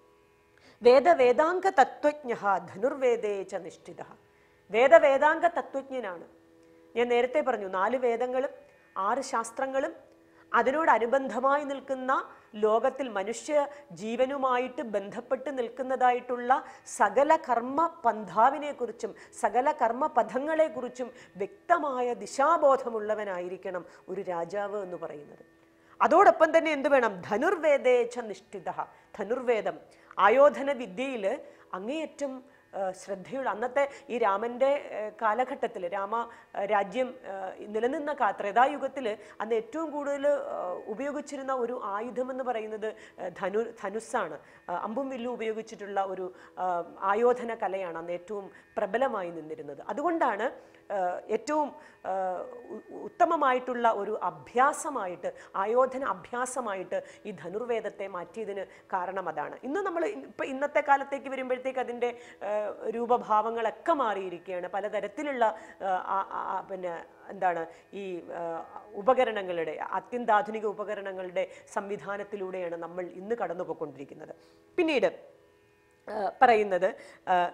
വേദ വേദാംഗ തത്വജ്ഞ ധനുർവേദേ ച നിഷ്ഠിത വേദ വേദാംഗ തത്വജ്ഞനാണ് ഞാൻ നേരത്തെ പറഞ്ഞു നാല് വേദങ്ങളും ആറ് ശാസ്ത്രങ്ങളും അതിനോടനുബന്ധമായി നിൽക്കുന്ന ലോകത്തിൽ മനുഷ്യ ജീവനുമായിട്ട് ബന്ധപ്പെട്ട് നിൽക്കുന്നതായിട്ടുള്ള സകല കർമ്മ പന്ഥാവിനെക്കുറിച്ചും സകല കർമ്മ പഥങ്ങളെക്കുറിച്ചും വ്യക്തമായ ദിശാബോധമുള്ളവനായിരിക്കണം ഒരു രാജാവ് എന്ന് പറയുന്നത് അതോടൊപ്പം തന്നെ എന്ത് വേണം ധനുർവേദേച്ച നിഷ്ഠിത ധനുർവേദം ആയോധന വിദ്യയിൽ അങ്ങേയറ്റം ഏഹ്, ശ്രദ്ധയുള്ള അന്നത്തെ ഈ രാമൻ്റെ കാലഘട്ടത്തിൽ രാമ ഏഹ്, രാജ്യം ഏഹ്, നിലനിന്ന കാ ത്രേതായുഗത്തിൽ അന്ന് ഏറ്റവും കൂടുതൽ ഏഹ്, ഉപയോഗിച്ചിരുന്ന ഒരു ആയുധം എന്ന് പറയുന്നത് ഏഹ്, ധനു ധനുസ്സാണ് ഏഹ്, അമ്പും വില്ലും ഉപയോഗിച്ചിട്ടുള്ള ഒരു ഏഹ്, ആയോധന കലയാണ് അന്ന് ഏറ്റവും പ്രബലമായി നിന്നിരുന്നത് അതുകൊണ്ടാണ് ഏഹ്, ഏറ്റവും ഏഹ്, ഉ- ഉത്തമമായിട്ടുള്ള ഒരു അഭ്യാസമായിട്ട് ആയോധന അഭ്യാസമായിട്ട് ഈ ധനുർവേദത്തെ മാറ്റിയതിന് കാരണം അതാണ് ഇന്ന് നമ്മൾ ഇപ്പം ഇന്നത്തെ കാലത്തേക്ക് വരുമ്പോഴത്തേക്ക് അതിൻ്റെ ഏഹ്, രൂപഭാവങ്ങളൊക്കെ മാറിയിരിക്കുകയാണ് പലതരത്തിലുള്ള ഏഹ്, ആ- ആ- ആ പിന്നെ എന്താണ് ഈ ഏഹ്, ഉപകരണങ്ങളുടെ അത്യന്താധുനിക ഉപകരണങ്ങളുടെ സംവിധാനത്തിലൂടെയാണ് നമ്മൾ ഇന്ന് കടന്നു പോയിക്കൊണ്ടിരിക്കുന്നത് പിന്നീട് ഏഹ്, പറയുന്നത് ഏഹ്,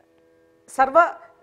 സർവ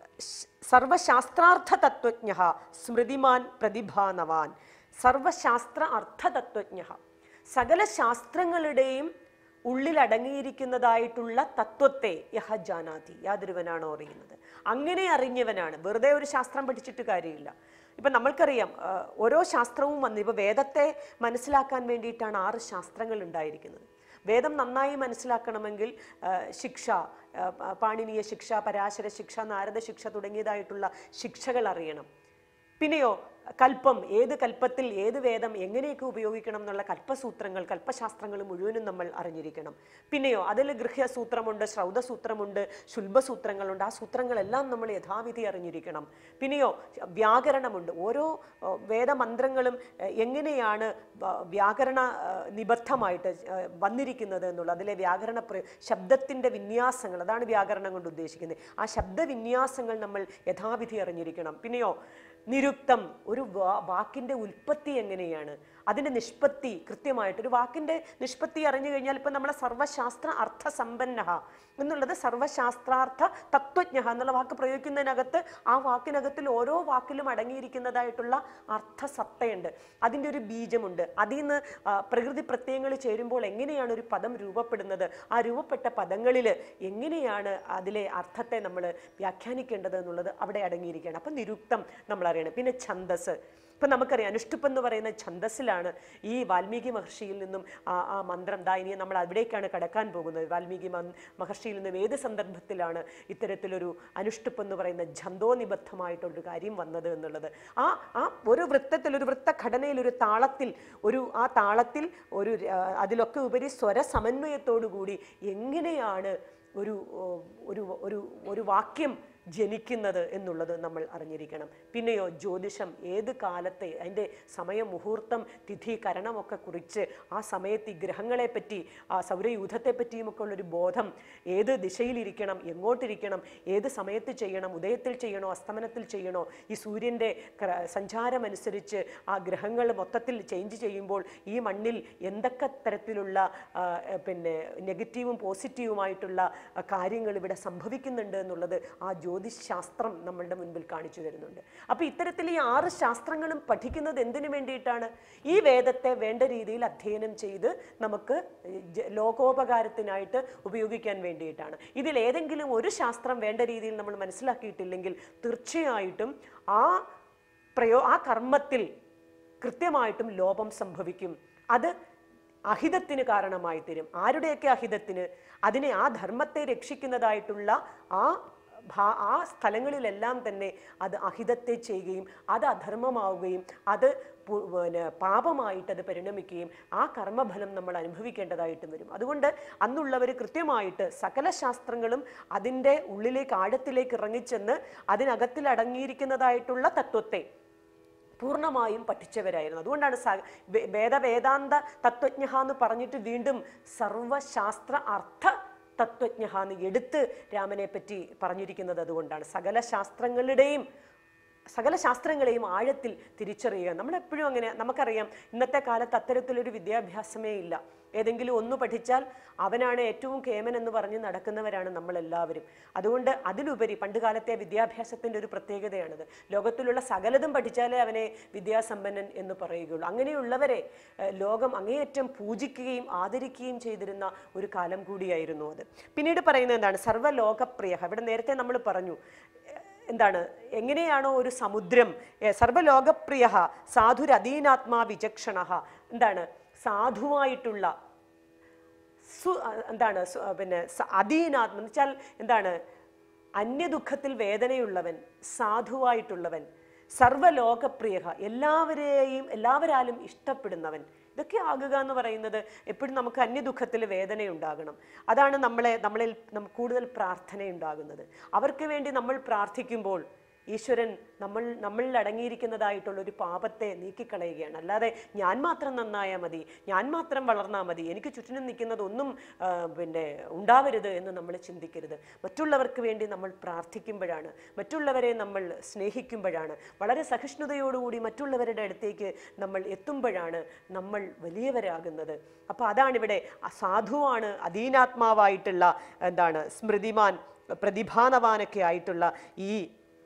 സർവശാസ്ത്രാർത്ഥ തത്വജ്ഞ സ്മൃതിമാൻ പ്രതിഭാനവാൻ സർവശാസ്ത്ര അർത്ഥതത്വജ്ഞ സകല ശാസ്ത്രങ്ങളുടെയും ഉള്ളിൽ അടങ്ങിയിരിക്കുന്നതായിട്ടുള്ള തത്വത്തെ യഹ ജാനാതി യാതൊരുവനാണോ അറിയുന്നത് അങ്ങനെ അറിഞ്ഞവനാണ് വെറുതെ ഒരു ശാസ്ത്രം പഠിച്ചിട്ട് കാര്യമില്ല ഇപ്പം നമ്മൾക്കറിയാം ആ, ഓരോ ശാസ്ത്രവും വന്ന് ഇപ്പോൾ വേദത്തെ മനസ്സിലാക്കാൻ വേണ്ടിയിട്ടാണ് ആറ് ശാസ്ത്രങ്ങൾ ഉണ്ടായിരിക്കുന്നത് വേദം നന്നായി മനസ്സിലാക്കണമെങ്കിൽ ആ, ശിക്ഷ ആ, പ- പാണിനീയ ശിക്ഷ പരാശര ശിക്ഷ നാരദ ശിക്ഷ തുടങ്ങിയതായിട്ടുള്ള ശിക്ഷകൾ അറിയണം പിന്നെയോ കൽപ്പം ഏത് കൽപ്പത്തിൽ ഏത് വേദം എങ്ങനെയൊക്കെ ഉപയോഗിക്കണം എന്നുള്ള കൽപ്പസൂത്രങ്ങൾ കൽപ്പശാസ്ത്രങ്ങൾ മുഴുവനും നമ്മൾ അറിഞ്ഞിരിക്കണം പിന്നെയോ അതിൽ ഗൃഹ്യസൂത്രമുണ്ട് ശ്രൗതസൂത്രമുണ്ട് ശുൽഭസൂത്രങ്ങളുണ്ട് ആ സൂത്രങ്ങളെല്ലാം നമ്മൾ യഥാവിധി അറിഞ്ഞിരിക്കണം പിന്നെയോ വ്യാകരണമുണ്ട് ഓരോ ഏഹ്, വേദമന്ത്രങ്ങളും ഏഹ്, എങ്ങനെയാണ് വ- വ്യാകരണ ഏഹ്, നിബദ്ധമായിട്ട് ഏഹ്, വന്നിരിക്കുന്നത് എന്നുള്ളത് അതിലെ വ്യാകരണ പ്ര- ശബ്ദത്തിൻ്റെ വിന്യാസങ്ങൾ അതാണ് വ്യാകരണം കൊണ്ട് ഉദ്ദേശിക്കുന്നത് ആ ശബ്ദവിന്യാസങ്ങൾ നമ്മൾ യഥാവിധി അറിഞ്ഞിരിക്കണം പിന്നെയോ നിരുക്തം ഒരു വാ- വാക്കിൻ്റെ ഉൽപ്പത്തി എങ്ങനെയാണ് അതിൻ്റെ നിഷ്പത്തി കൃത്യമായിട്ട് ഒരു വാക്കിൻ്റെ നിഷ്പത്തി അറിഞ്ഞു കഴിഞ്ഞാൽ ഇപ്പം നമ്മളെ സർവശാസ്ത്ര അർത്ഥസമ്പന്ന എന്നുള്ളത് സർവശാസ്ത്രാർത്ഥ തത്വജ്ഞ എന്നുള്ള വാക്ക് പ്രയോഗിക്കുന്നതിനകത്ത് ആ വാക്കിനകത്തിൽ ഓരോ വാക്കിലും അടങ്ങിയിരിക്കുന്നതായിട്ടുള്ള അർത്ഥസത്തയുണ്ട് അതിൻ്റെ ഒരു ബീജമുണ്ട് അതിൽ നിന്ന് ആ, പ്രകൃതി പ്രത്യയങ്ങൾ ചേരുമ്പോൾ എങ്ങനെയാണ് ഒരു പദം രൂപപ്പെടുന്നത് ആ രൂപപ്പെട്ട പദങ്ങളിൽ എങ്ങനെയാണ് അതിലെ അർത്ഥത്തെ നമ്മൾ വ്യാഖ്യാനിക്കേണ്ടത് എന്നുള്ളത് അവിടെ അടങ്ങിയിരിക്കുകയാണ് അപ്പം നിരുക്തം നമ്മൾ അറിയണം പിന്നെ ഛന്ദസ് ഇപ്പം നമുക്കറിയാം അനുഷ്ടുപ്പ് എന്ന് പറയുന്ന ഛന്ദസ്സിലാണ് ഈ വാൽമീകി മഹർഷിയിൽ നിന്നും ആ ആ മന്ത്രം ദാ ഇനി നമ്മൾ അവിടേക്കാണ് കടക്കാൻ പോകുന്നത് വാൽമീകി മൻ- മഹർഷിയിൽ നിന്നും ഏത് സന്ദർഭത്തിലാണ് ഇത്തരത്തിലൊരു അനുഷ്ടുപ്പ് എന്ന് പറയുന്ന ഛന്തോനിബദ്ധമായിട്ടുള്ളൊരു കാര്യം വന്നത് എന്നുള്ളത് ആ ആ ഒരു വൃത്തത്തിൽ ഒരു വൃത്തഘടനയിൽ ഒരു താളത്തിൽ ഒരു ആ താളത്തിൽ ഒരു ആ, അതിലൊക്കെ ഉപരി സ്വര സമന്വയത്തോടു കൂടി എങ്ങനെയാണ് ഒരു ഓ, ഒരു ഒരു ഒരു വാക്യം ജനിക്കുന്നത് എന്നുള്ളത് നമ്മൾ അറിഞ്ഞിരിക്കണം പിന്നെയോ ജ്യോതിഷം ഏത് കാലത്തെ അതിൻ്റെ സമയം മുഹൂർത്തം തിഥി കരണമൊക്കെ കുറിച്ച് ആ സമയത്ത് ഈ ഗ്രഹങ്ങളെ പറ്റി ആ സൗരയൂഥത്തെ പറ്റിയുമൊക്കെ ഉള്ളൊരു ബോധം ഏത് ദിശയിലിരിക്കണം എങ്ങോട്ടിരിക്കണം ഏത് സമയത്ത് ചെയ്യണം ഉദയത്തിൽ ചെയ്യണോ അസ്തമനത്തിൽ ചെയ്യണോ ഈ സൂര്യൻ്റെ ക്ര- സഞ്ചാരമനുസരിച്ച് ആ ഗ്രഹങ്ങൾ മൊത്തത്തിൽ ചേഞ്ച് ചെയ്യുമ്പോൾ ഈ മണ്ണിൽ എന്തൊക്കെ തരത്തിലുള്ള ആ, എ, പിന്നെ നെഗറ്റീവും പോസിറ്റീവുമായിട്ടുള്ള ആ, കാര്യങ്ങൾ ഇവിടെ സംഭവിക്കുന്നുണ്ട് എന്നുള്ളത് ആ ജ്യോതിഷ് ശാസ്ത്രം നമ്മളുടെ മുൻപിൽ കാണിച്ചു തരുന്നുണ്ട് അപ്പോൾ ഇത്തരത്തിൽ ഈ ആറ് ശാസ്ത്രങ്ങളും പഠിക്കുന്നത് എന്തിനു വേണ്ടിയിട്ടാണ് ഈ വേദത്തെ വേണ്ട രീതിയിൽ അധ്യയനം ചെയ്ത് നമുക്ക് ജ- ലോകോപകാരത്തിനായിട്ട് ഉപയോഗിക്കാൻ വേണ്ടിയിട്ടാണ് ഇതിൽ ഏതെങ്കിലും ഒരു ശാസ്ത്രം വേണ്ട രീതിയിൽ നമ്മൾ മനസ്സിലാക്കിയിട്ടില്ലെങ്കിൽ തീർച്ചയായിട്ടും ആ പ്രയോ ആ കർമ്മത്തിൽ കൃത്യമായിട്ടും ലോപം സംഭവിക്കും അത് അഹിതത്തിന് കാരണമായി തരും ആരുടെയൊക്കെ അഹിതത്തിന് അതിനെ ആ ധർമ്മത്തെ രക്ഷിക്കുന്നതായിട്ടുള്ള ആ ഭാ- ആ സ്ഥലങ്ങളിലെല്ലാം തന്നെ അത് അഹിതത്തെ ചെയ്യുകയും അത് അധർമ്മമാവുകയും അത് പു- പിന്നെ പാപമായിട്ട് അത് പരിണമിക്കുകയും ആ കർമ്മഫലം നമ്മൾ അനുഭവിക്കേണ്ടതായിട്ടും വരും അതുകൊണ്ട് അന്നുള്ളവർ കൃത്യമായിട്ട് സകല ശാസ്ത്രങ്ങളും അതിൻ്റെ ഉള്ളിലേക്ക് ആഴത്തിലേക്ക് ഇറങ്ങിച്ചെന്ന് അതിനകത്തിൽ അടങ്ങിയിരിക്കുന്നതായിട്ടുള്ള തത്വത്തെ പൂർണ്ണമായും പഠിച്ചവരായിരുന്നു അതുകൊണ്ടാണ് സ വേ- വേദവേദാന്ത തത്വജ്ഞ എന്ന് പറഞ്ഞിട്ട് വീണ്ടും സർവശാസ്ത്ര അർത്ഥ തത്വജ്ഞ എന്ന് എടുത്ത് രാമനെ പറ്റി പറഞ്ഞിരിക്കുന്നത് അതുകൊണ്ടാണ് സകല ശാസ്ത്രങ്ങളുടെയും സകല ശാസ്ത്രങ്ങളെയും ആഴത്തിൽ തിരിച്ചറിയുക നമ്മളെപ്പോഴും അങ്ങനെ നമുക്കറിയാം ഇന്നത്തെ കാലത്ത് അത്തരത്തിലൊരു വിദ്യാഭ്യാസമേ ഇല്ല ഏതെങ്കിലും ഒന്ന് പഠിച്ചാൽ അവനാണ് ഏറ്റവും കേമൻ എന്ന് പറഞ്ഞ് നടക്കുന്നവരാണ് നമ്മളെല്ലാവരും അതുകൊണ്ട് അതിലുപരി പണ്ട് കാലത്തെ വിദ്യാഭ്യാസത്തിൻ്റെ ഒരു പ്രത്യേകതയാണിത് ലോകത്തിലുള്ള സകലതും പഠിച്ചാലേ അവനെ വിദ്യാസമ്പന്നൻ എന്ന് പറയുകയുള്ളൂ അങ്ങനെയുള്ളവരെ ഏഹ്, ലോകം അങ്ങേയറ്റം പൂജിക്കുകയും ആദരിക്കുകയും ചെയ്തിരുന്ന ഒരു കാലം കൂടിയായിരുന്നു അത് പിന്നീട് പറയുന്നത് എന്താണ് സർവ്വലോകപ്രിയ ഇവിടെ നേരത്തെ നമ്മൾ പറഞ്ഞു ഏഹ്, എന്താണ് എങ്ങനെയാണോ ഒരു സമുദ്രം ഏഹ്, സർവ്വലോകപ്രിയ സാധുരധീനാത്മാ വിചക്ഷണ എന്താണ് സാധുവായിട്ടുള്ള സു അ- എന്താണ് സു- പിന്നെ സ- അധീനാത്മ എന്ന് വെച്ചാൽ എന്താണ് അന്യദുഃഖത്തിൽ വേദനയുള്ളവൻ സാധുവായിട്ടുള്ളവൻ സർവ്വലോകപ്രിയ എല്ലാവരെയും എല്ലാവരാലും ഇഷ്ടപ്പെടുന്നവൻ ഇതൊക്കെ ആകുക എന്ന് പറയുന്നത് എപ്പോഴും നമുക്ക് അന്യദുഃഖത്തിൽ വേദനയുണ്ടാകണം അതാണ് നമ്മളെ നമ്മളിൽ നം- കൂടുതൽ പ്രാർത്ഥനയുണ്ടാകുന്നത് അവർക്ക് വേണ്ടി നമ്മൾ പ്രാർത്ഥിക്കുമ്പോൾ ഈശ്വരൻ നമ്മൾ നമ്മളിൽ അടങ്ങിയിരിക്കുന്നതായിട്ടുള്ള ഒരു പാപത്തെ നീക്കിക്കളയുകയാണ് അല്ലാതെ ഞാൻ മാത്രം നന്നായാൽ മതി ഞാൻ മാത്രം വളർന്നാൽ മതി എനിക്ക് ചുറ്റിനും നിൽക്കുന്നതൊന്നും ആ, പിന്നെ ഉണ്ടാവരുത് എന്ന് നമ്മൾ ചിന്തിക്കരുത് മറ്റുള്ളവർക്ക് വേണ്ടി നമ്മൾ പ്രാർത്ഥിക്കുമ്പോഴാണ് മറ്റുള്ളവരെ നമ്മൾ സ്നേഹിക്കുമ്പോഴാണ് വളരെ സഹിഷ്ണുതയോടുകൂടി മറ്റുള്ളവരുടെ അടുത്തേക്ക് നമ്മൾ എത്തുമ്പോഴാണ് നമ്മൾ വലിയവരാകുന്നത് അപ്പോൾ അതാണിവിടെ സാധുവാണ് അധീനാത്മാവായിട്ടുള്ള എന്താണ് സ്മൃതിമാൻ പ്രതിഭാനവാനൊക്കെ ആയിട്ടുള്ള ഈ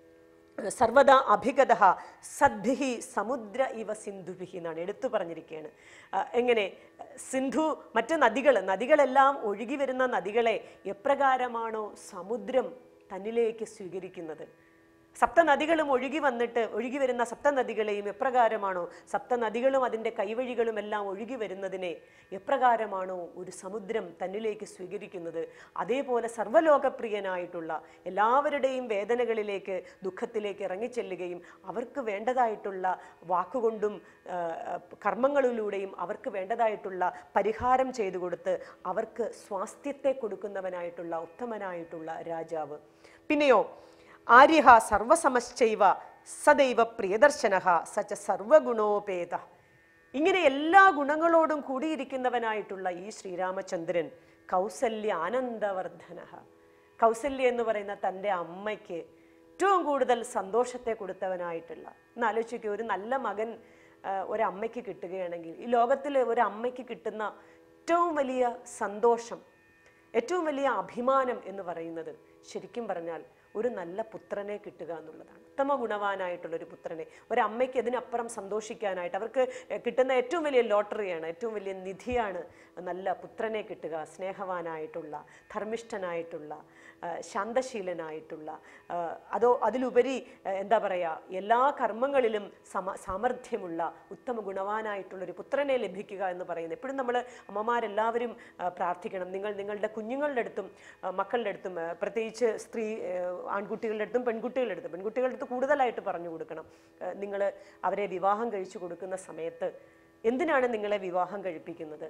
സർവദാ അഭിഗത സദ്ഭിഹി സമുദ്ര ഇവ സിന്ധുഭിഹി എന്നാണ് എടുത്തു പറഞ്ഞിരിക്കുകയാണ് ആ, എങ്ങനെ സിന്ധു മറ്റ് നദികൾ നദികളെല്ലാം ഒഴുകി വരുന്ന നദികളെ എപ്രകാരമാണോ സമുദ്രം തന്നിലേക്ക് സ്വീകരിക്കുന്നത് സപ്തനദികളും ഒഴുകി വന്നിട്ട് ഒഴുകി വരുന്ന സപ്തനദികളെയും എപ്രകാരമാണോ സപ്തനദികളും അതിൻ്റെ കൈവഴികളും എല്ലാം ഒഴുകി വരുന്നതിനെ എപ്രകാരമാണോ ഒരു സമുദ്രം തന്നിലേക്ക് സ്വീകരിക്കുന്നത് അതേപോലെ സർവ്വലോകപ്രിയനായിട്ടുള്ള എല്ലാവരുടെയും വേദനകളിലേക്ക് ദുഃഖത്തിലേക്ക് ഇറങ്ങിച്ചെല്ലുകയും അവർക്ക് വേണ്ടതായിട്ടുള്ള വാക്കുകൊണ്ടും ആ, കർമ്മങ്ങളിലൂടെയും അവർക്ക് വേണ്ടതായിട്ടുള്ള പരിഹാരം ചെയ്തു കൊടുത്ത് അവർക്ക് സ്വാസ്ഥ്യത്തെ കൊടുക്കുന്നവനായിട്ടുള്ള ഉത്തമനായിട്ടുള്ള രാജാവ് പിന്നെയോ ആര്യഹ സർവസമശ്ചൈവ സദൈവ പ്രിയദർശന സച്ച സർവഗുണോപേത ഇങ്ങനെ എല്ലാ ഗുണങ്ങളോടും കൂടിയിരിക്കുന്നവനായിട്ടുള്ള ഈ ശ്രീരാമചന്ദ്രൻ കൗസല്യ ആനന്ദവർദ്ധന കൗസല്യ എന്ന് പറയുന്ന തൻ്റെ അമ്മയ്ക്ക് ഏറ്റവും കൂടുതൽ സന്തോഷത്തെ കൊടുത്തവനായിട്ടുള്ള ഒന്ന് ആലോചിക്കുക ഒരു നല്ല മകൻ ആ, ഒരമ്മയ്ക്ക് കിട്ടുകയാണെങ്കിൽ ഈ ലോകത്തിൽ ഒരു അമ്മയ്ക്ക് കിട്ടുന്ന ഏറ്റവും വലിയ സന്തോഷം ഏറ്റവും വലിയ അഭിമാനം എന്ന് പറയുന്നത് ശരിക്കും പറഞ്ഞാൽ ഒരു നല്ല പുത്രനെ കിട്ടുക എന്നുള്ളതാണ് ഉത്തമ ഗുണവാനായിട്ടുള്ള ഒരു പുത്രനെ ഒരമ്മയ്ക്ക് ഇതിനപ്പുറം സന്തോഷിക്കാനായിട്ട് അവർക്ക് എഹ്, കിട്ടുന്ന ഏറ്റവും വലിയ ലോട്ടറിയാണ് ഏറ്റവും വലിയ നിധിയാണ് നല്ല പുത്രനെ കിട്ടുക സ്നേഹവാനായിട്ടുള്ള ധർമ്മിഷ്ഠനായിട്ടുള്ള ആ, ശാന്തശീലനായിട്ടുള്ള ആ, അതോ അതിലുപരി ആ, എന്താ പറയുക എല്ലാ കർമ്മങ്ങളിലും സമ സാമർഥ്യമുള്ള ഉത്തമ ഗുണവാനായിട്ടുള്ള ഒരു പുത്രനെ ലഭിക്കുക എന്ന് പറയുന്നത് എപ്പോഴും നമ്മൾ അമ്മമാരെല്ലാവരും ആ, പ്രാർത്ഥിക്കണം നിങ്ങൾ നിങ്ങളുടെ കുഞ്ഞുങ്ങളുടെ അടുത്തും ആ, മക്കളുടെ അടുത്തും ആ, പ്രത്യേകിച്ച് സ്ത്രീ ആ, ആൺകുട്ടികളുടെ അടുത്തും പെൺകുട്ടികളുടെ അടുത്തും പെൺകുട്ടികളുടെ അടുത്ത് കൂടുതലായിട്ട് പറഞ്ഞു കൊടുക്കണം നിങ്ങൾ അവരെ വിവാഹം കഴിച്ചു കൊടുക്കുന്ന സമയത്ത് എന്തിനാണ് നിങ്ങളെ വിവാഹം കഴിപ്പിക്കുന്നത്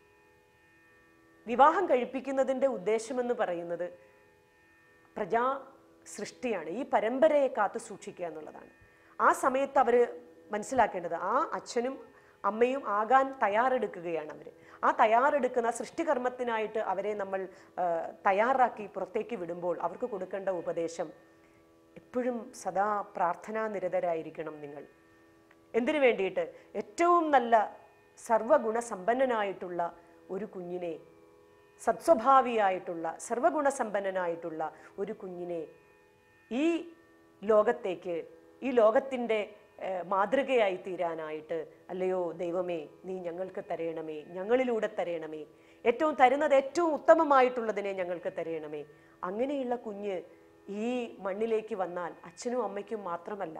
വിവാഹം കഴിപ്പിക്കുന്നതിൻ്റെ ഉദ്ദേശമെന്ന് പറയുന്നത് പ്രജാ സൃഷ്ടിയാണ് ഈ പരമ്പരയെ കാത്തു സൂക്ഷിക്കുക എന്നുള്ളതാണ് ആ സമയത്ത് അവർ മനസ്സിലാക്കേണ്ടത് ആ അച്ഛനും അമ്മയും ആകാൻ തയ്യാറെടുക്കുകയാണ് അവർ ആ തയ്യാറെടുക്കുന്ന സൃഷ്ടികർമ്മത്തിനായിട്ട് അവരെ നമ്മൾ ആ, തയ്യാറാക്കി പുറത്തേക്ക് വിടുമ്പോൾ അവർക്ക് കൊടുക്കേണ്ട ഉപദേശം എപ്പോഴും സദാ പ്രാർത്ഥനാ നിരതരായിരിക്കണം നിങ്ങൾ എന്തിനു വേണ്ടിയിട്ട് ഏറ്റവും നല്ല സർവഗുണസമ്പന്നനായിട്ടുള്ള ഒരു കുഞ്ഞിനെ സത്സ്വഭാവിയായിട്ടുള്ള സർവഗുണസമ്പന്നനായിട്ടുള്ള ഒരു കുഞ്ഞിനെ ഈ ലോകത്തേക്ക് ഈ ലോകത്തിൻ്റെ ഏഹ്, മാതൃകയായി തീരാനായിട്ട് അല്ലയോ ദൈവമേ നീ ഞങ്ങൾക്ക് തരയണമേ ഞങ്ങളിലൂടെ തരയണമേ ഏറ്റവും തരുന്നത് ഏറ്റവും ഉത്തമമായിട്ടുള്ളതിനെ ഞങ്ങൾക്ക് തരയണമേ അങ്ങനെയുള്ള കുഞ്ഞ് ഈ മണ്ണിലേക്ക് വന്നാൽ അച്ഛനും അമ്മയ്ക്കും മാത്രമല്ല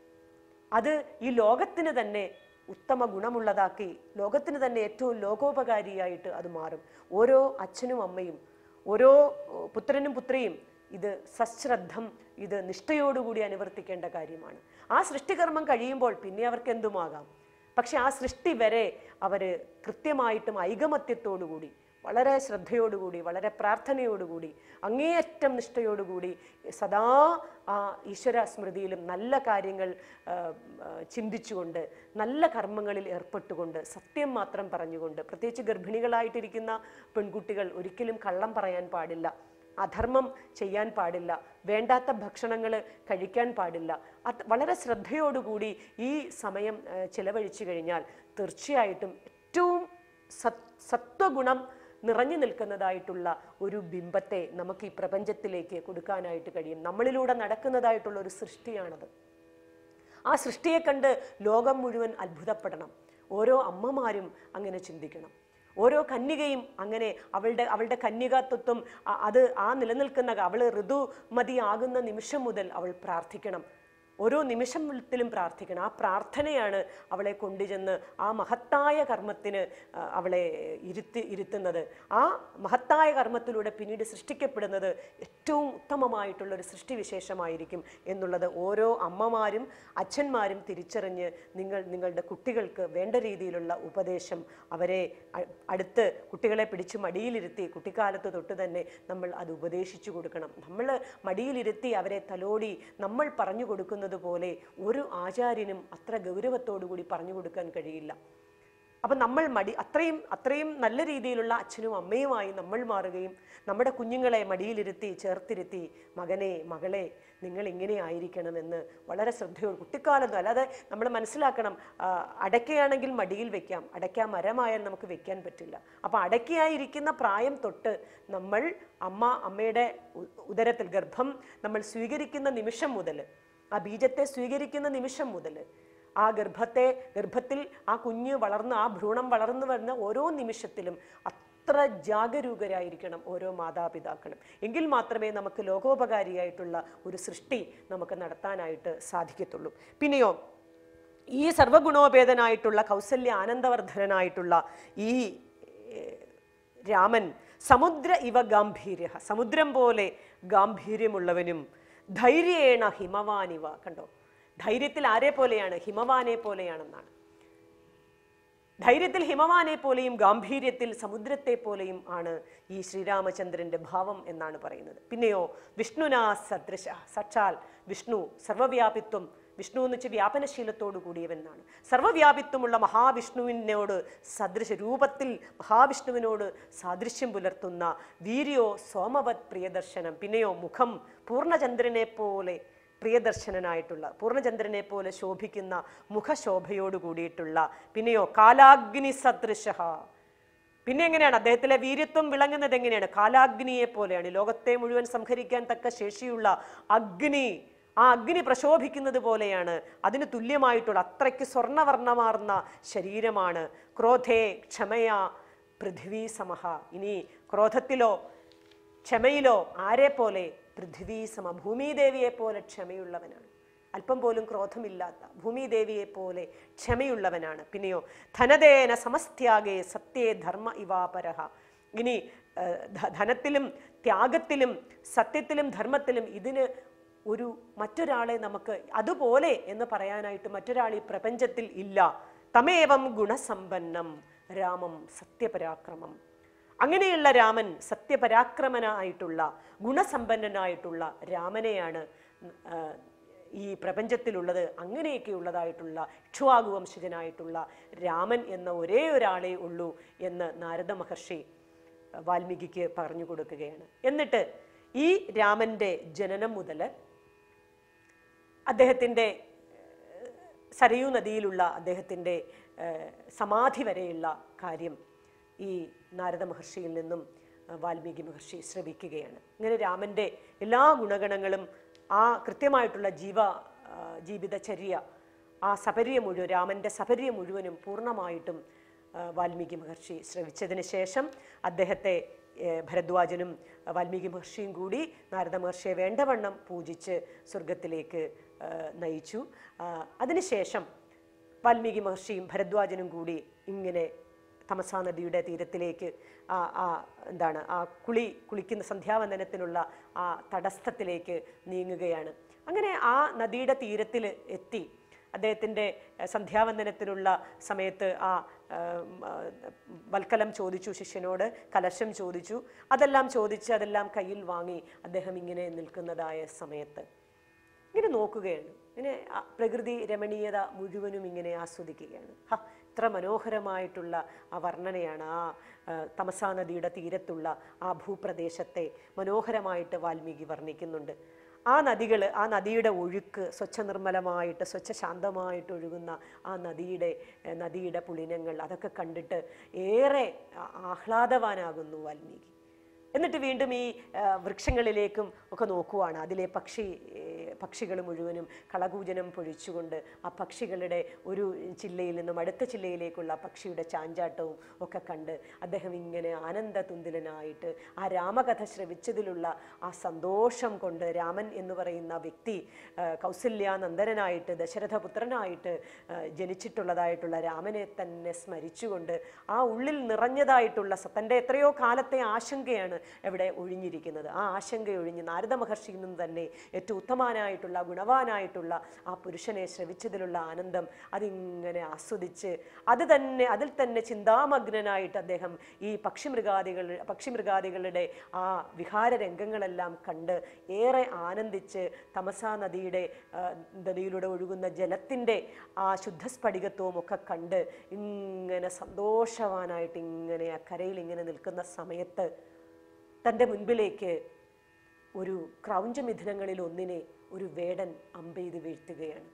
അത് ഈ ലോകത്തിന് തന്നെ ഉത്തമ ഗുണമുള്ളതാക്കി ലോകത്തിന് തന്നെ ഏറ്റവും ലോകോപകാരിയായിട്ട് അത് മാറും ഓരോ അച്ഛനും അമ്മയും ഓരോ ഏഹ്, പുത്രനും പുത്രിയും ഇത് സശ്രദ്ധം ഇത് നിഷ്ഠയോടുകൂടി അനുവർത്തിക്കേണ്ട കാര്യമാണ് ആ സൃഷ്ടികർമ്മം കഴിയുമ്പോൾ പിന്നെ അവർക്ക് എന്തുമാകാം പക്ഷെ ആ സൃഷ്ടി വരെ അവർ കൃത്യമായിട്ടും ഐകമത്യത്തോടുകൂടി വളരെ ശ്രദ്ധയോടുകൂടി വളരെ പ്രാർത്ഥനയോടുകൂടി അങ്ങേയറ്റം നിഷ്ഠയോടുകൂടി സദാ ആ ഈശ്വര സ്മൃതിയിലും നല്ല കാര്യങ്ങൾ ആ, ആ, ചിന്തിച്ചുകൊണ്ട് നല്ല കർമ്മങ്ങളിൽ ഏർപ്പെട്ടുകൊണ്ട് സത്യം മാത്രം പറഞ്ഞുകൊണ്ട് പ്രത്യേകിച്ച് ഗർഭിണികളായിട്ടിരിക്കുന്ന പെൺകുട്ടികൾ ഒരിക്കലും കള്ളം പറയാൻ പാടില്ല അധർമ്മം ചെയ്യാൻ പാടില്ല വേണ്ടാത്ത ഭക്ഷണങ്ങൾ കഴിക്കാൻ പാടില്ല അത് വളരെ ശ്രദ്ധയോടുകൂടി ഈ സമയം ആ, ചിലവഴിച്ചു കഴിഞ്ഞാൽ തീർച്ചയായിട്ടും ഏറ്റവും സത് സത്വഗുണം നിറഞ്ഞു നിൽക്കുന്നതായിട്ടുള്ള ഒരു ബിംബത്തെ നമുക്ക് ഈ പ്രപഞ്ചത്തിലേക്ക് കൊടുക്കാനായിട്ട് കഴിയും നമ്മളിലൂടെ നടക്കുന്നതായിട്ടുള്ള ഒരു സൃഷ്ടിയാണത് ആ സൃഷ്ടിയെ കണ്ട് ലോകം മുഴുവൻ അത്ഭുതപ്പെടണം ഓരോ അമ്മമാരും അങ്ങനെ ചിന്തിക്കണം ഓരോ കന്യകയും അങ്ങനെ അവളുടെ അവളുടെ കന്യകാത്വത്വം അ- അത് ആ നിലനിൽക്കുന്ന അവൾ ഋതുമതിയാകുന്ന നിമിഷം മുതൽ അവൾ പ്രാർത്ഥിക്കണം ഓരോ നിമിഷത്തിലും പ്രാർത്ഥിക്കണം ആ പ്രാർത്ഥനയാണ് അവളെ കൊണ്ടുചെന്ന് ആ മഹത്തായ കർമ്മത്തിന് ആ, അവളെ ഇരുത്തി ഇരുത്തുന്നത് ആ മഹത്തായ കർമ്മത്തിലൂടെ പിന്നീട് സൃഷ്ടിക്കപ്പെടുന്നത് ഏറ്റവും ഉത്തമമായിട്ടുള്ള ഒരു സൃഷ്ടിവിശേഷമായിരിക്കും എന്നുള്ളത് ഓരോ അമ്മമാരും അച്ഛന്മാരും തിരിച്ചറിഞ്ഞ് നിങ്ങൾ നിങ്ങളുടെ കുട്ടികൾക്ക് വേണ്ട രീതിയിലുള്ള ഉപദേശം അവരെ അ- അടുത്ത് കുട്ടികളെ പിടിച്ച് മടിയിലിരുത്തി കുട്ടിക്കാലത്ത് തൊട്ട് തന്നെ നമ്മൾ അത് ഉപദേശിച്ചു കൊടുക്കണം നമ്മൾ മടിയിലിരുത്തി അവരെ തലോടി നമ്മൾ പറഞ്ഞു കൊടുക്കുന്നത് പോലെ ഒരു ആചാര്യനും അത്ര ഗൗരവത്തോടു കൂടി പറഞ്ഞു കൊടുക്കാൻ കഴിയില്ല അപ്പം നമ്മൾ മടി അത്രയും അത്രയും നല്ല രീതിയിലുള്ള അച്ഛനും അമ്മയുമായി നമ്മൾ മാറുകയും നമ്മുടെ കുഞ്ഞുങ്ങളെ മടിയിലിരുത്തി ചേർത്തിരുത്തി മകനെ മകളെ നിങ്ങൾ ഇങ്ങനെ ആയിരിക്കണമെന്ന് വളരെ ശ്രദ്ധയോട് കുട്ടിക്കാലത്ത് അല്ലാതെ നമ്മൾ മനസ്സിലാക്കണം ആ, അടയ്ക്കയാണെങ്കിൽ മടിയിൽ വെക്കാം അടയ്ക്ക മരമായാൽ നമുക്ക് വെക്കാൻ പറ്റില്ല അപ്പം അടയ്ക്കയായിരിക്കുന്ന പ്രായം തൊട്ട് നമ്മൾ അമ്മ അമ്മയുടെ ഉ- ഉദരത്തിൽ ഗർഭം നമ്മൾ സ്വീകരിക്കുന്ന നിമിഷം മുതൽ ആ ബീജത്തെ സ്വീകരിക്കുന്ന നിമിഷം മുതൽ ആ ഗർഭത്തെ ഗർഭത്തിൽ ആ കുഞ്ഞ് വളർന്ന് ആ ഭ്രൂണം വളർന്നു വരുന്ന ഓരോ നിമിഷത്തിലും അത്ര ജാഗരൂകരായിരിക്കണം ഓരോ മാതാപിതാക്കളും എങ്കിൽ മാത്രമേ നമുക്ക് ലോകോപകാരിയായിട്ടുള്ള ഒരു സൃഷ്ടി നമുക്ക് നടത്താനായിട്ട് സാധിക്കത്തുള്ളൂ പിന്നെയോ ഈ സർവഗുണോപേതനായിട്ടുള്ള കൗസല്യ ആനന്ദവർദ്ധനായിട്ടുള്ള ഈ ഏർ, രാമൻ സമുദ്ര ഇവ ഗാംഭീര്യ സമുദ്രം പോലെ ഗാംഭീര്യമുള്ളവനും ധൈര്യേണ ഹിമവാനിവ കണ്ടോ ധൈര്യത്തിൽ ആരെ പോലെയാണ് ഹിമവാനെ പോലെയാണെന്നാണ് ധൈര്യത്തിൽ ഹിമവാനെ പോലെയും ഗാംഭീര്യത്തിൽ സമുദ്രത്തെ പോലെയും ആണ് ഈ ശ്രീരാമചന്ദ്രന്റെ ഭാവം എന്നാണ് പറയുന്നത് പിന്നെയോ വിഷ്ണുനാ സദൃശ സച്ചാൽ വിഷ്ണു സർവവ്യാപിത്വം വിഷ്ണു എന്ന് വെച്ചാൽ വ്യാപനശീലത്തോടു കൂടിയവനാണ് സർവവ്യാപിത്വമുള്ള മഹാവിഷ്ണുവിനോട് സദൃശ രൂപത്തിൽ മഹാവിഷ്ണുവിനോട് സാദൃശ്യം പുലർത്തുന്ന വീര്യോ സോമവത് പ്രിയദർശനം പിന്നെയോ മുഖം പൂർണ്ണചന്ദ്രനെ പോലെ പ്രിയദർശനനായിട്ടുള്ള പൂർണ്ണചന്ദ്രനെ പോലെ ശോഭിക്കുന്ന മുഖശോഭയോട് കൂടിയിട്ടുള്ള പിന്നെയോ കാലാഗ്നി സദൃശ പിന്നെ എങ്ങനെയാണ് അദ്ദേഹത്തിലെ വീര്യത്വം വിളങ്ങുന്നത് എങ്ങനെയാണ് കാലാഗ്നിയെ പോലെയാണ് ലോകത്തെ മുഴുവൻ സംഹരിക്കാൻ തക്ക ശേഷിയുള്ള അഗ്നി ആ അഗ്നി പ്രശോഭിക്കുന്നത് പോലെയാണ് അതിന് തുല്യമായിട്ടുള്ള അത്രയ്ക്ക് സ്വർണ്ണവർണ്ണമാർന്ന ശരീരമാണ് ക്രോധേ ക്ഷമയ പൃഥ്വി സമഹ ഇനി ക്രോധത്തിലോ ക്ഷമയിലോ ആരെ പോലെ പൃഥ്വി സമ ഭൂമിദേവിയെ പോലെ ക്ഷമയുള്ളവനാണ് അല്പം പോലും ക്രോധമില്ലാത്ത ഭൂമിദേവിയെ പോലെ ക്ഷമയുള്ളവനാണ് പിന്നെയോ ധനദേന സമസ്ത്യാഗേ സത്യേ ധർമ്മ ഇവാപരഹ ഇനി ആ, ധ- ധനത്തിലും ത്യാഗത്തിലും സത്യത്തിലും ധർമ്മത്തിലും ഇതിന് ഒരു മറ്റൊരാളെ നമുക്ക് അതുപോലെ എന്ന് പറയാനായിട്ട് ഒരാൾ ഈ പ്രപഞ്ചത്തിൽ ഇല്ല തമേവം ഗുണസമ്പന്നം രാമം സത്യപരാക്രമം അങ്ങനെയുള്ള രാമൻ സത്യപരാക്രമനായിട്ടുള്ള ഗുണസമ്പന്നനായിട്ടുള്ള രാമനെയാണ് ആ, ഈ പ്രപഞ്ചത്തിലുള്ളത് അങ്ങനെയൊക്കെ ഉള്ളതായിട്ടുള്ള ഇക്ഷ്വാകു വംശജനായിട്ടുള്ള രാമൻ എന്ന ഒരേ ഒരാളേ ഉള്ളൂ എന്ന് നാരദ മഹർഷി വാൽമീകിക്ക് പറഞ്ഞു കൊടുക്കുകയാണ് എന്നിട്ട് ഈ രാമൻ്റെ ജനനം മുതൽ അദ്ദേഹത്തിൻ്റെ സരയൂ നദിയിലുള്ള അദ്ദേഹത്തിൻ്റെ ഏഹ്, സമാധി വരെയുള്ള കാര്യം ഈ നാരദ മഹർഷിയിൽ നിന്നും ഏഹ്, വാൽമീകി മഹർഷി ശ്രവിക്കുകയാണ് ഇങ്ങനെ രാമൻ്റെ എല്ലാ ഗുണഗണങ്ങളും ആ കൃത്യമായിട്ടുള്ള ജീവ ആ, ജീവിതചര്യ ആ സപര്യ മുഴുവൻ രാമൻ്റെ സപര്യ മുഴുവനും പൂർണ്ണമായിട്ടും ആ, വാൽമീകി മഹർഷി ശ്രവിച്ചതിന് ശേഷം അദ്ദേഹത്തെ ഏഹ്, ഭരദ്വാജനും ആ, വാൽമീകി മഹർഷിയും കൂടി നാരദ മഹർഷിയെ വേണ്ടവണ്ണം പൂജിച്ച് സ്വർഗത്തിലേക്ക് ആ, നയിച്ചു ആ, അതിനുശേഷം വാൽമീകി മഹർഷിയും ഭരദ്വാജനും കൂടി ഇങ്ങനെ തമസാ നദിയുടെ തീരത്തിലേക്ക് ആ ആ എന്താണ് ആ കുളി കുളിക്കുന്ന സന്ധ്യാവന്ദനത്തിനുള്ള ആ തടസ്ഥത്തിലേക്ക് നീങ്ങുകയാണ് അങ്ങനെ ആ നദിയുടെ തീരത്തിൽ എത്തി അദ്ദേഹത്തിൻ്റെ ഏഹ്, സന്ധ്യാവന്ദനത്തിനുള്ള സമയത്ത് ആ ഏഹ്, ഉം, ആ, വൽക്കലം ചോദിച്ചു ശിഷ്യനോട് കലശം ചോദിച്ചു അതെല്ലാം ചോദിച്ച് അതെല്ലാം കയ്യിൽ വാങ്ങി അദ്ദേഹം ഇങ്ങനെ നിൽക്കുന്നതായ സമയത്ത് ഇങ്ങനെ നോക്കുകയാണ് ഇങ്ങനെ ആ പ്രകൃതി രമണീയത മുഴുവനും ഇങ്ങനെ ആസ്വദിക്കുകയാണ് ഹ ഇത്ര മനോഹരമായിട്ടുള്ള ആ വർണ്ണനയാണ് ആ ആ, തമസാ നദിയുടെ തീരത്തുള്ള ആ ഭൂപ്രദേശത്തെ മനോഹരമായിട്ട് വാൽമീകി വർണ്ണിക്കുന്നുണ്ട് ആ നദികൾ ആ നദിയുടെ ഒഴുക്ക് സ്വച്ഛ നിർമ്മലമായിട്ട് സ്വച്ഛ ശാന്തമായിട്ട് ഒഴുകുന്ന ആ നദിയുടെ ഏ, നദിയുടെ പുളിനങ്ങൾ അതൊക്കെ കണ്ടിട്ട് ഏറെ ആ- ആഹ്ലാദവാനാകുന്നു വാൽമീകി എന്നിട്ട് വീണ്ടും ഈ ആ, വൃക്ഷങ്ങളിലേക്കും ഒക്കെ നോക്കുവാണ് അതിലെ പക്ഷി ഏ, പക്ഷികൾ മുഴുവനും കളകൂജനം പൊഴിച്ചുകൊണ്ട് ആ പക്ഷികളുടെ ഒരു ചില്ലയിൽ നിന്നും അടുത്ത ചില്ലയിലേക്കുള്ള ആ പക്ഷിയുടെ ചാഞ്ചാട്ടവും ഒക്കെ കണ്ട് അദ്ദേഹം ഇങ്ങനെ ആനന്ദതുന്തിലനായിട്ട് ആ രാമകഥ ശ്രവിച്ചതിലുള്ള ആ സന്തോഷം കൊണ്ട് രാമൻ എന്ന് പറയുന്ന വ്യക്തി ആ, കൗസല്യാനന്ദനായിട്ട് ദശരഥപുത്രനായിട്ട് ആ, ജനിച്ചിട്ടുള്ളതായിട്ടുള്ള രാമനെ തന്നെ സ്മരിച്ചുകൊണ്ട് ആ ഉള്ളിൽ നിറഞ്ഞതായിട്ടുള്ള സ- തൻ്റെ എത്രയോ കാലത്തെ ആശങ്കയാണ് എവിടെ ഒഴിഞ്ഞിരിക്കുന്നത് ആ ആശങ്ക ഒഴിഞ്ഞ് നാരദ മഹർഷിയിൽ നിന്ന് തന്നെ ഏറ്റവും ഉത്തമാനായിട്ടുള്ള ഗുണവാനായിട്ടുള്ള ആ പുരുഷനെ ശ്രവിച്ചതിലുള്ള ആനന്ദം അതിങ്ങനെ ആസ്വദിച്ച് അത് തന്നെ അതിൽ തന്നെ ചിന്താമഗ്നനായിട്ട് അദ്ദേഹം ഈ പക്ഷിമൃഗാദികൾ പക്ഷിമൃഗാദികളുടെ ആ വിഹാര രംഗങ്ങളെല്ലാം കണ്ട് ഏറെ ആനന്ദിച്ച് തമസാ നദിയുടെ ആ, നദിയിലൂടെ ഒഴുകുന്ന ജലത്തിൻ്റെ ആ ശുദ്ധസ്ഫടികത്വവും ഒക്കെ കണ്ട് ഇങ്ങനെ സന്തോഷവാനായിട്ട് ഇങ്ങനെ ആ കരയിൽ ഇങ്ങനെ നിൽക്കുന്ന സമയത്ത് തൻ്റെ മുൻപിലേക്ക് ഒരു ക്രൗഞ്ചമിഥുനങ്ങളിൽ ഒന്നിനെ ഒരു വേടൻ അമ്പെയ്ത് വീഴ്ത്തുകയാണ്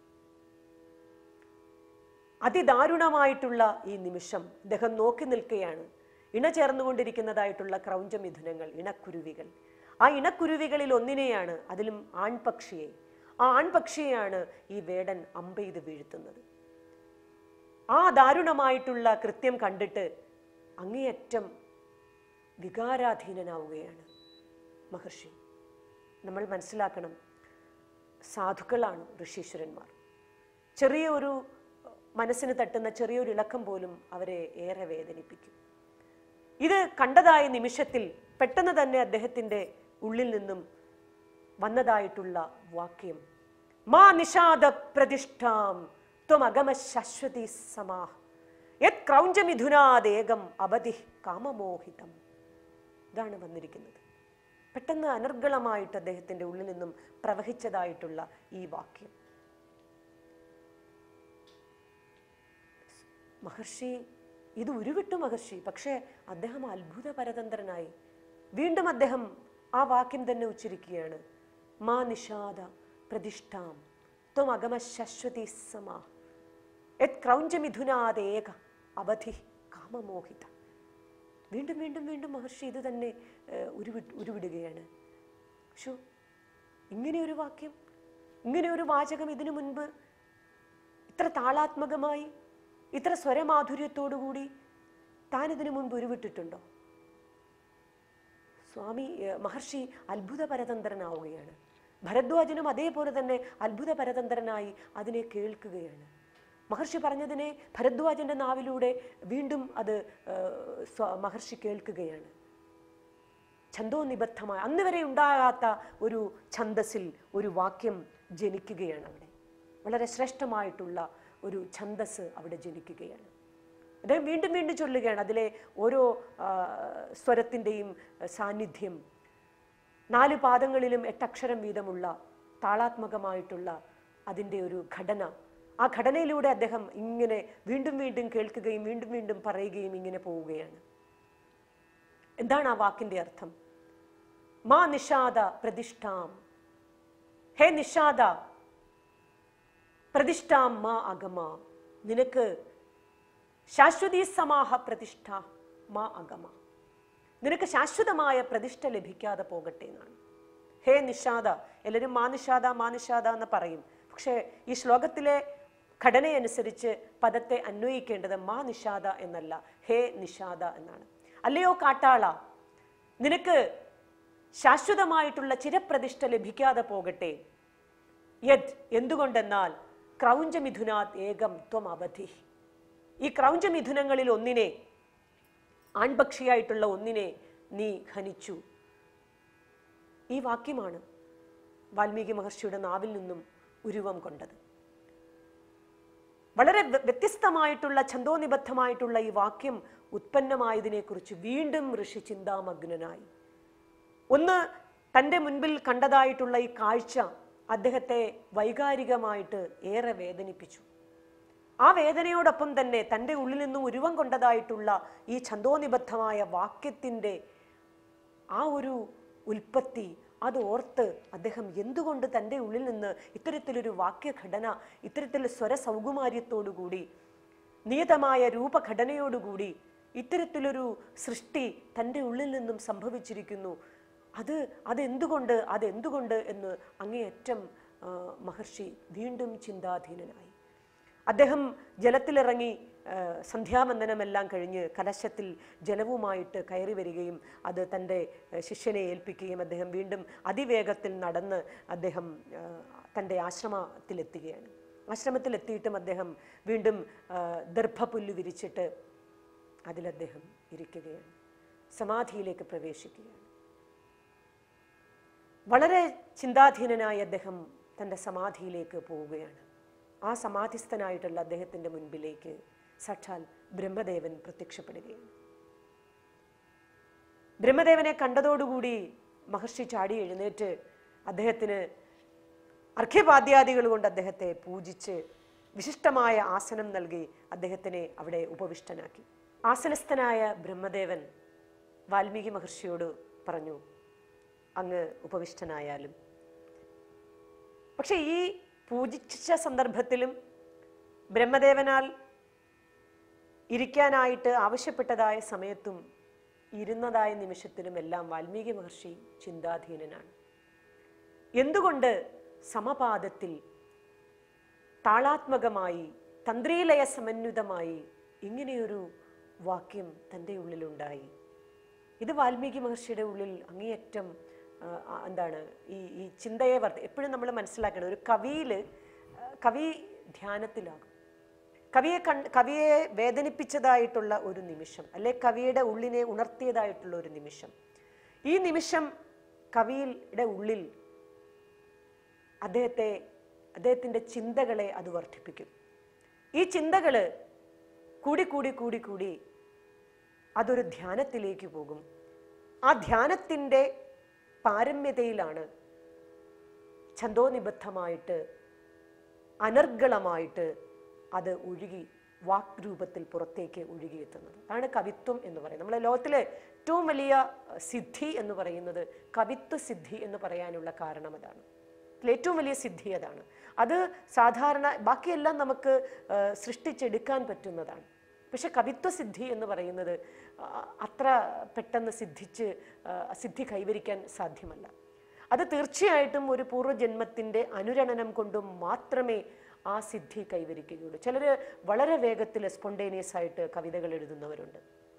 അതിദാരുണമായിട്ടുള്ള ഈ നിമിഷം അദ്ദേഹം നോക്കി നിൽക്കുകയാണ് ഇണ ചേർന്നുകൊണ്ടിരിക്കുന്നതായിട്ടുള്ള ക്രൗഞ്ചമിഥുനങ്ങൾ ഇണക്കുരുവികൾ ആ ഇണക്കുരുവികളിൽ ഒന്നിനെയാണ് അതിലും ആൺപക്ഷിയെ ആ ആൺപക്ഷിയെയാണ് ഈ വേടൻ അമ്പെയ്ത് വീഴ്ത്തുന്നത് ആ ദാരുണമായിട്ടുള്ള കൃത്യം കണ്ടിട്ട് അങ്ങേയറ്റം വികാരാധീനനാവുകയാണ് മഹർഷി നമ്മൾ മനസ്സിലാക്കണം സാധുക്കളാണ് ഋഷീശ്വരന്മാർ ചെറിയ ഒരു മനസ്സിന് തട്ടുന്ന ചെറിയൊരു ഇളക്കം പോലും അവരെ ഏറെ വേദനിപ്പിക്കും ഇത് കണ്ടതായ നിമിഷത്തിൽ പെട്ടെന്ന് തന്നെ അദ്ദേഹത്തിൻ്റെ ഉള്ളിൽ നിന്നും വന്നതായിട്ടുള്ള വാക്യം മാ നിഷാദ പ്രതിഷ്ഠാം ത്വമഗമ ശാശ്വതി സമാഹ് യത് ക്രൗഞ്ചമിഥുനാദേകം അവധി കാമമോഹിതം ഇതാണ് വന്നിരിക്കുന്നത് പെട്ടെന്ന് അനർഗളമായിട്ട് അദ്ദേഹത്തിൻ്റെ ഉള്ളിൽ നിന്നും പ്രവഹിച്ചതായിട്ടുള്ള ഈ വാക്യം മഹർഷി ഇത് ഉരുവിട്ടു മഹർഷി പക്ഷേ അദ്ദേഹം അത്ഭുത പരതന്ത്രനായി വീണ്ടും അദ്ദേഹം ആ വാക്യം തന്നെ ഉച്ചരിക്കുകയാണ് മാ നിഷാദ പ്രതിഷ്ഠാം ത്വം അഗമ ശശ്വതി സമാ യത് ക്രൗഞ്ചമിഥുനാദേക അവധി കാമമോഹിത വീണ്ടും വീണ്ടും വീണ്ടും മഹർഷി ഇത് തന്നെ ഏഹ്, ഉരുവി ഉരുവിടുകയാണ് ഷോ ഇങ്ങനെ ഒരു വാക്യം ഇങ്ങനെ ഒരു വാചകം ഇതിനു മുൻപ് ഇത്ര താളാത്മകമായി ഇത്ര സ്വരമാധുര്യത്തോടുകൂടി താൻ ഇതിനു മുൻപ് ഉരുവിട്ടിട്ടുണ്ടോ സ്വാമി ഏഹ്, മഹർഷി അത്ഭുത പരതന്ത്രനാവുകയാണ് ഭരദ്വാജനും അതേപോലെ തന്നെ അത്ഭുത പരതന്ത്രനായി അതിനെ കേൾക്കുകയാണ് മഹർഷി പറഞ്ഞതിനെ ഭരദ്വാജന്റെ നാവിലൂടെ വീണ്ടും അത് ഏഹ്, സ്വ- മഹർഷി കേൾക്കുകയാണ് ഛന്തോനിബദ്ധമായ അന്ന് വരെ ഉണ്ടാകാത്ത ഒരു ഛന്തസ്സിൽ ഒരു വാക്യം ജനിക്കുകയാണ് അവിടെ വളരെ ശ്രേഷ്ഠമായിട്ടുള്ള ഒരു ഛന്തസ് അവിടെ ജനിക്കുകയാണ് അദ്ദേഹം വീണ്ടും വീണ്ടും ചൊല്ലുകയാണ് അതിലെ ഓരോ ആ, സ്വരത്തിൻ്റെയും സാന്നിധ്യം നാല് പാദങ്ങളിലും എട്ടക്ഷരം വീതമുള്ള താളാത്മകമായിട്ടുള്ള അതിൻ്റെ ഒരു ഘടന ആ ഘടനയിലൂടെ അദ്ദേഹം ഇങ്ങനെ വീണ്ടും വീണ്ടും കേൾക്കുകയും വീണ്ടും വീണ്ടും പറയുകയും ഇങ്ങനെ പോവുകയാണ് എന്താണ് ആ വാക്കിന്റെ അർത്ഥം മാ നിഷാദ പ്രതിഷ്ഠാം ഹേ നിഷാദ പ്രതിഷ്ഠാം മാ അഗമ നിനക്ക് ശാശ്വതീ സമാഹ പ്രതിഷ്ഠ മാ അഗമ നിനക്ക് ശാശ്വതമായ പ്രതിഷ്ഠ ലഭിക്കാതെ പോകട്ടെ എന്നാണ് ഹേ നിഷാദ എല്ലാവരും മാ നിഷാദ മാ നിഷാദ എന്ന് പറയും പക്ഷേ ഈ ശ്ലോകത്തിലെ ഘടനയനുസരിച്ച് പദത്തെ അന്വയിക്കേണ്ടത് മാ നിഷാദ എന്നല്ല ഹേ നിഷാദ എന്നാണ് അല്ലയോ കാട്ടാള നിനക്ക് ശാശ്വതമായിട്ടുള്ള ചിരപ്രതിഷ്ഠ ലഭിക്കാതെ പോകട്ടെ യത് എന്തുകൊണ്ടെന്നാൽ ക്രൗഞ്ചമിഥുനാത് ഏകം ത്വം അവധി ഈ ക്രൗഞ്ചമിഥുനങ്ങളിൽ ഒന്നിനെ ആൺപക്ഷിയായിട്ടുള്ള ഒന്നിനെ നീ ഖനിച്ചു ഈ വാക്യമാണ് വാൽമീകി മഹർഷിയുടെ നാവിൽ നിന്നും ഉരുവം കൊണ്ടത് വളരെ വ്യ- വ്യത്യസ്തമായിട്ടുള്ള ഛന്തോനിബദ്ധമായിട്ടുള്ള ഈ വാക്യം ഉത്പന്നമായതിനെക്കുറിച്ച് വീണ്ടും ഋഷി ചിന്താമഗ്നനായി ഒന്ന് തൻ്റെ മുൻപിൽ കണ്ടതായിട്ടുള്ള ഈ കാഴ്ച അദ്ദേഹത്തെ വൈകാരികമായിട്ട് ഏറെ വേദനിപ്പിച്ചു ആ വേദനയോടൊപ്പം തന്നെ തൻ്റെ ഉള്ളിൽ നിന്നും ഉരുവം കൊണ്ടതായിട്ടുള്ള ഈ ഛന്തോനിബദ്ധമായ വാക്യത്തിൻ്റെ ആ ഒരു ഉൽപ്പത്തി അത് ഓർത്ത് അദ്ദേഹം എന്തുകൊണ്ട് തൻ്റെ ഉള്ളിൽ നിന്ന് ഇത്തരത്തിലൊരു വാക്യഘടന ഇത്തരത്തിൽ സ്വരസൗകുമാര്യത്തോടുകൂടി നിയതമായ രൂപഘടനയോടുകൂടി ഇത്തരത്തിലൊരു സൃഷ്ടി തൻ്റെ ഉള്ളിൽ നിന്നും സംഭവിച്ചിരിക്കുന്നു അത് അതെന്തുകൊണ്ട് അതെന്തുകൊണ്ട് എന്ന് അങ്ങേയറ്റം ആ, മഹർഷി വീണ്ടും ചിന്താധീനനായി അദ്ദേഹം ജലത്തിലിറങ്ങി ആ, സന്ധ്യാവന്ദനമെല്ലാം കഴിഞ്ഞ് കലശത്തിൽ ജലവുമായിട്ട് കയറി വരികയും അത് തൻ്റെ ആ, ശിഷ്യനെ ഏൽപ്പിക്കുകയും അദ്ദേഹം വീണ്ടും അതിവേഗത്തിൽ നടന്ന് അദ്ദേഹം ആ, തൻ്റെ ആശ്രമത്തിലെത്തുകയാണ് ആശ്രമത്തിലെത്തിയിട്ടും അദ്ദേഹം വീണ്ടും ആ, ദർഭപുല്ല് വിരിച്ചിട്ട് അതിലദ്ദേഹം ഇരിക്കുകയാണ് സമാധിയിലേക്ക് പ്രവേശിക്കുകയാണ് വളരെ ചിന്താധീനനായി അദ്ദേഹം തൻ്റെ സമാധിയിലേക്ക് പോവുകയാണ് ആ സമാധിസ്ഥനായിട്ടുള്ള അദ്ദേഹത്തിൻ്റെ മുൻപിലേക്ക് സാക്ഷാൽ ബ്രഹ്മദേവൻ പ്രത്യക്ഷപ്പെടുകയാണ് ബ്രഹ്മദേവനെ കണ്ടതോടുകൂടി മഹർഷി ചാടി എഴുന്നേറ്റ് അദ്ദേഹത്തിന് അർഘ്യപാദ്യാദികൾ കൊണ്ട് അദ്ദേഹത്തെ പൂജിച്ച് വിശിഷ്ടമായ ആസനം നൽകി അദ്ദേഹത്തിനെ അവിടെ ഉപവിഷ്ടനാക്കി ആസനസ്ഥനായ ബ്രഹ്മദേവൻ വാൽമീകി മഹർഷിയോട് പറഞ്ഞു അങ്ങ് ഉപവിഷ്ടനായാലും പക്ഷെ ഈ പൂജിച്ച സന്ദർഭത്തിലും ബ്രഹ്മദേവനാൽ ഇരിക്കാനായിട്ട് ആവശ്യപ്പെട്ടതായ സമയത്തും ഇരുന്നതായ നിമിഷത്തിലും എല്ലാം വാൽമീകി മഹർഷി ചിന്താധീനനാണ് എന്തുകൊണ്ട് സമപാദത്തിൽ താളാത്മകമായി തന്ത്രീലയ സമന്വിതമായി ഇങ്ങനെയൊരു വാക്യം തൻ്റെ ഉള്ളിലുണ്ടായി ഇത് വാൽമീകി മഹർഷിയുടെ ഉള്ളിൽ അങ്ങേയറ്റം ആ, ആ, എന്താണ് ഈ ഈ ചിന്തയെ വർദ്ധ എപ്പോഴും നമ്മൾ മനസ്സിലാക്കണം ഒരു കവിയിൽ കവി ധ്യാനത്തിലാകും കവിയെ കൺ കവിയെ വേദനിപ്പിച്ചതായിട്ടുള്ള ഒരു നിമിഷം അല്ലെ കവിയുടെ ഉള്ളിനെ ഉണർത്തിയതായിട്ടുള്ള ഒരു നിമിഷം ഈ നിമിഷം കവിയുടെ ഉള്ളിൽ അദ്ദേഹത്തെ അദ്ദേഹത്തിൻ്റെ ചിന്തകളെ അത് വർദ്ധിപ്പിക്കും ഈ ചിന്തകൾ കൂടി കൂടി കൂടി കൂടി അതൊരു ധ്യാനത്തിലേക്ക് പോകും ആ ധ്യാനത്തിൻ്റെ പാരമ്യതയിലാണ് ഛന്തോനിബദ്ധമായിട്ട് അനർഗളമായിട്ട് അത് ഒഴുകി വാക് രൂപത്തിൽ പുറത്തേക്ക് ഒഴുകിയെത്തുന്നത് അതാണ് കവിത്വം എന്ന് പറയുന്നത് നമ്മളെ ലോകത്തിലെ ഏറ്റവും വലിയ സിദ്ധി എന്ന് പറയുന്നത് കവിത്വ സിദ്ധി എന്ന് പറയാനുള്ള കാരണം അതാണ് ഇതിൽ ഏറ്റവും വലിയ സിദ്ധി അതാണ് അത് സാധാരണ ബാക്കിയെല്ലാം നമുക്ക് ആ, സൃഷ്ടിച്ചെടുക്കാൻ പറ്റുന്നതാണ് പക്ഷെ കവിത്വ സിദ്ധി എന്ന് പറയുന്നത് ആ, അത്ര പെട്ടെന്ന് സിദ്ധിച്ച് ആ, സിദ്ധി കൈവരിക്കാൻ സാധ്യമല്ല അത് തീർച്ചയായിട്ടും ഒരു പൂർവ്വജന്മത്തിൻ്റെ അനുരണനം കൊണ്ടും മാത്രമേ ആ സിദ്ധി കൈവരിക്കുകയുള്ളൂ ചിലർ വളരെ വേഗത്തിൽ സ്പോണ്ടേനിയസ് ആയിട്ട് കവിതകൾ എഴുതുന്നവരുണ്ട്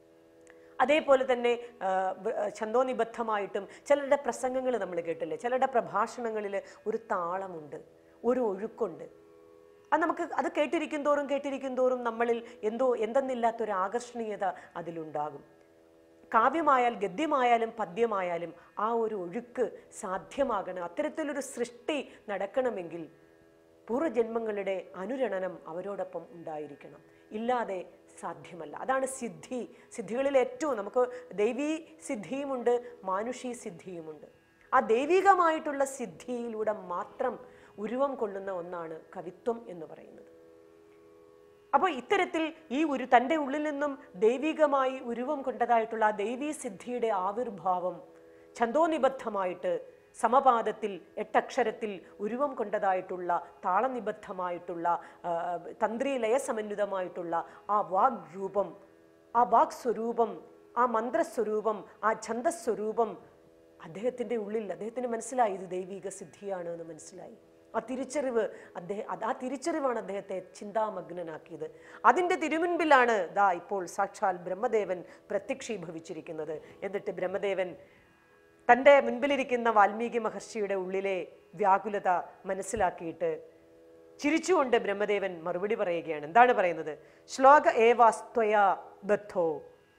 അതേപോലെ തന്നെ ആ, ബ- ആ, ഛന്തോനിബദ്ധമായിട്ടും ചിലരുടെ പ്രസംഗങ്ങൾ നമ്മൾ കേട്ടില്ലേ ചിലരുടെ പ്രഭാഷണങ്ങളിൽ ഒരു താളമുണ്ട് ഒരു ഒഴുക്കുണ്ട് അത് നമുക്ക് അത് കേട്ടിരിക്കും തോറും കേട്ടിരിക്കും തോറും നമ്മളിൽ എന്തോ എന്തെന്നില്ലാത്തൊരു ആകർഷണീയത അതിലുണ്ടാകും കാവ്യമായാൽ ഗദ്യമായാലും പദ്യമായാലും ആ ഒരു ഒഴുക്ക് സാധ്യമാകണം അത്തരത്തിലൊരു സൃഷ്ടി നടക്കണമെങ്കിൽ പൂർവ്വജന്മങ്ങളുടെ അനുരണനം അവരോടൊപ്പം ഉണ്ടായിരിക്കണം ഇല്ലാതെ സാധ്യമല്ല അതാണ് സിദ്ധി സിദ്ധികളിൽ ഏറ്റവും നമുക്ക് ദൈവീ സിദ്ധിയുമുണ്ട് മാനുഷീ സിദ്ധിയുമുണ്ട് ആ ദൈവികമായിട്ടുള്ള സിദ്ധിയിലൂടെ മാത്രം ഉരുവം കൊള്ളുന്ന ഒന്നാണ് കവിത്വം എന്ന് പറയുന്നത് അപ്പോൾ ഇത്തരത്തിൽ ഈ ഒരു തൻ്റെ ഉള്ളിൽ നിന്നും ദൈവികമായി ഉരുവം കൊണ്ടതായിട്ടുള്ള ആ ദൈവീ സിദ്ധിയുടെ ആവിർഭാവം ഛന്തോനിബദ്ധമായിട്ട് സമപാദത്തിൽ എട്ടക്ഷരത്തിൽ ഉരുവം കൊണ്ടതായിട്ടുള്ള താളനിബദ്ധമായിട്ടുള്ള ആ, തന്ത്രി ലയസമന്വിതമായിട്ടുള്ള ആ വാഗ് രൂപം ആ വാഗ് സ്വരൂപം ആ മന്ത്രസ്വരൂപം ആ ഛന്ദസ്വരൂപം അദ്ദേഹത്തിൻ്റെ ഉള്ളിൽ അദ്ദേഹത്തിന് മനസ്സിലായി ഇത് ദൈവിക സിദ്ധിയാണ് എന്ന് മനസ്സിലായി ആ തിരിച്ചറിവ് അദ്ദേഹം അത് ആ തിരിച്ചറിവാണ് അദ്ദേഹത്തെ ചിന്താമഗ്നനാക്കിയത് അതിൻ്റെ തിരുമുൻപിലാണ് ദാ ഇപ്പോൾ സാക്ഷാൽ ബ്രഹ്മദേവൻ പ്രത്യക്ഷീഭവിച്ചിരിക്കുന്നത് എന്നിട്ട് ബ്രഹ്മദേവൻ തൻ്റെ മുൻപിലിരിക്കുന്ന വാൽമീകി മഹർഷിയുടെ ഉള്ളിലെ വ്യാകുലത മനസ്സിലാക്കിയിട്ട് ചിരിച്ചുകൊണ്ട് ബ്രഹ്മദേവൻ മറുപടി പറയുകയാണ് എന്താണ് പറയുന്നത് ശ്ലോക ഏവാസ്ത്വയ ബദ്ധോ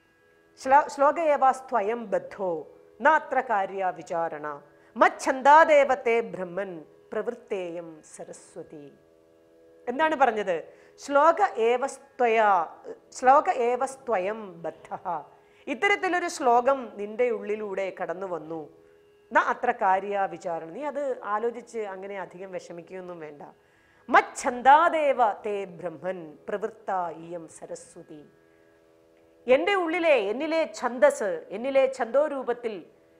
ശ്ല- ശ്ലോക ഏവാസ്ത്വയം ബദ്ധോ നാത്ര കാര്യ വിചാരണ മച്ഛന്താദേവത്തെ ബ്രഹ്മൻ പ്രവൃത്തേയം സരസ്വതി എന്താണ് പറഞ്ഞത് ശ്ലോക ഏവസ്ത്വയ ശ്ലോക ഏവസ്ത്വയം ബദ്ധ ഇത്തരത്തിലൊരു ശ്ലോകം നിന്റെ ഉള്ളിലൂടെ കടന്നു വന്നു ന അത്ര കാര്യ വിചാരണ നീ അത് ആലോചിച്ച് അങ്ങനെ അധികം വിഷമിക്കുകയൊന്നും വേണ്ട മച്ഛന്താദേവ തേ ബ്രഹ്മൻ പ്രവൃത്ത ഇയം സരസ്വതി എൻ്റെ ഉള്ളിലെ എന്നിലെ ഛന്ദസ് എന്നിലെ ഛന്തോരൂപത്തിൽ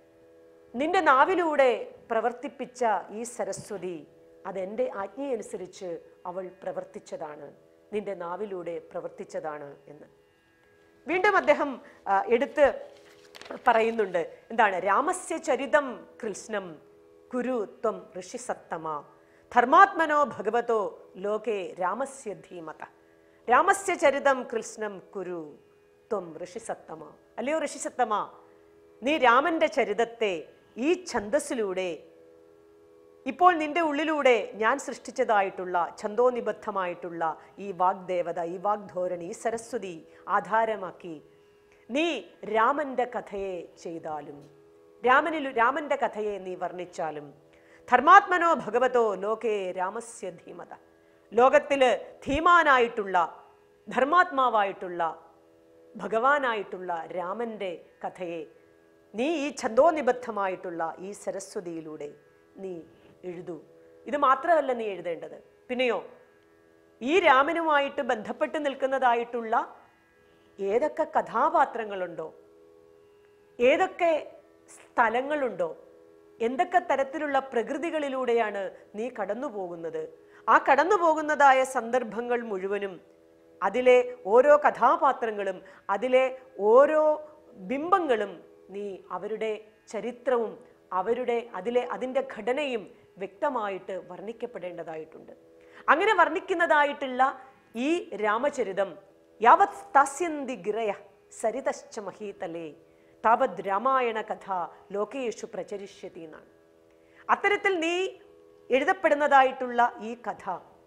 നിന്റെ നാവിലൂടെ പ്രവർത്തിപ്പിച്ച ഈ സരസ്വതി അതെൻ്റെ ആജ്ഞയനുസരിച്ച് അവൾ പ്രവർത്തിച്ചതാണ് നിന്റെ നാവിലൂടെ പ്രവർത്തിച്ചതാണ് എന്ന് വീണ്ടും അദ്ദേഹം ആ, എടുത്ത് പറയുന്നുണ്ട് എന്താണ് രാമസ്യ ചരിതം കൃഷ്ണം കുരു ത്വം ഋഷിസത്തമ ധർമാത്മനോ ഭഗവതോ ലോകേ രാമസ്യ ധീമത രാമസ്യ ചരിതം കൃഷ്ണം കുരു ത്വം ഋഷിസത്തമ അല്ലയോ ഋഷിസത്തമ നീ രാമന്റെ ചരിതത്തെ ഈ ഛന്ദസ്സിലൂടെ ഇപ്പോൾ നിന്റെ ഉള്ളിലൂടെ ഞാൻ സൃഷ്ടിച്ചതായിട്ടുള്ള ഛന്തോനിബദ്ധമായിട്ടുള്ള ഈ വാഗ്ദേവത ഈ വാഗ്ധോരണി ഈ സരസ്വതി ആധാരമാക്കി നീ രാമന്റെ കഥയെ ചെയ്താലും രാമനിൽ രാമന്റെ കഥയെ നീ വർണ്ണിച്ചാലും ധർമാത്മനോ ഭഗവതോ ലോകേ രാമസ്യ ധീമത ലോകത്തില് ധീമാനായിട്ടുള്ള ധർമാത്മാവായിട്ടുള്ള ഭഗവാനായിട്ടുള്ള രാമന്റെ കഥയെ നീ ഈ ഛന്തോനിബദ്ധമായിട്ടുള്ള ഈ സരസ്വതിയിലൂടെ നീ എഴുതൂ ഇത് മാത്രമല്ല നീ എഴുതേണ്ടത് പിന്നെയോ ഈ രാമനുമായിട്ട് ബന്ധപ്പെട്ട് നിൽക്കുന്നതായിട്ടുള്ള ഏതൊക്കെ കഥാപാത്രങ്ങളുണ്ടോ ഏതൊക്കെ സ്ഥലങ്ങളുണ്ടോ എന്തൊക്കെ തരത്തിലുള്ള പ്രകൃതികളിലൂടെയാണ് നീ കടന്നു പോകുന്നത് ആ കടന്നു പോകുന്നതായ സന്ദർഭങ്ങൾ മുഴുവനും അതിലെ ഓരോ കഥാപാത്രങ്ങളും അതിലെ ഓരോ ബിംബങ്ങളും നീ അവരുടെ ചരിത്രവും അവരുടെ അതിലെ അതിൻ്റെ ഘടനയും വ്യക്തമായിട്ട് വർണ്ണിക്കപ്പെടേണ്ടതായിട്ടുണ്ട് അങ്ങനെ വർണ്ണിക്കുന്നതായിട്ടുള്ള ഈ രാമചരിതം യാവത് സ്ഥാസ്യന്തി ഗിരയ സരിതശ്ച മഹീതലേ താവത് രാമായണ കഥ ലോകേഷു പ്രചരിഷ്യതി എന്നാണ് അത്തരത്തിൽ നീ എഴുതപ്പെടുന്നതായിട്ടുള്ള ഈ കഥ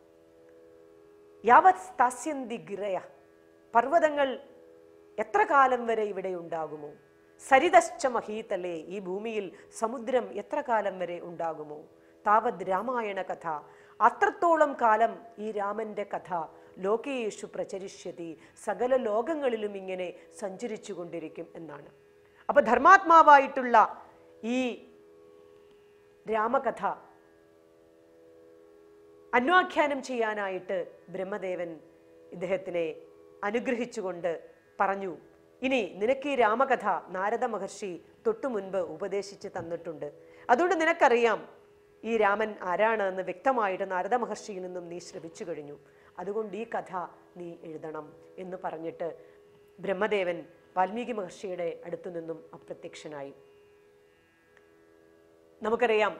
യാവത് സ്ഥാസ്യന്തി ഗിരയ പർവ്വതങ്ങൾ എത്ര കാലം വരെ ഇവിടെ ഉണ്ടാകുമോ സരിതശ്ച മഹീതലേ ഈ ഭൂമിയിൽ സമുദ്രം എത്ര കാലം വരെ ഉണ്ടാകുമോ താവത് രാമായണ കഥ അത്രത്തോളം കാലം ഈ രാമന്റെ കഥ ലോകേഷു പ്രചരിഷ്യതി സകല ലോകങ്ങളിലും ഇങ്ങനെ സഞ്ചരിച്ചു കൊണ്ടിരിക്കും എന്നാണ് അപ്പൊ ധർമാത്മാവായിട്ടുള്ള ഈ രാമകഥ അന്വാഖ്യാനം ചെയ്യാനായിട്ട് ബ്രഹ്മദേവൻ ഇദ്ദേഹത്തിനെ അനുഗ്രഹിച്ചുകൊണ്ട് പറഞ്ഞു ഇനി നിനക്ക് ഈ രാമകഥ നാരദ മഹർഷി തൊട്ടു മുൻപ് ഉപദേശിച്ച് തന്നിട്ടുണ്ട് അതുകൊണ്ട് നിനക്കറിയാം ഈ രാമൻ ആരാണ് എന്ന് വ്യക്തമായിട്ട് നാരദ മഹർഷിയിൽ നിന്നും നീ ശ്രവിച്ചു കഴിഞ്ഞു അതുകൊണ്ട് ഈ കഥ നീ എഴുതണം എന്ന് പറഞ്ഞിട്ട് ബ്രഹ്മദേവൻ വാൽമീകി മഹർഷിയുടെ അടുത്തു നിന്നും അപ്രത്യക്ഷനായി നമുക്കറിയാം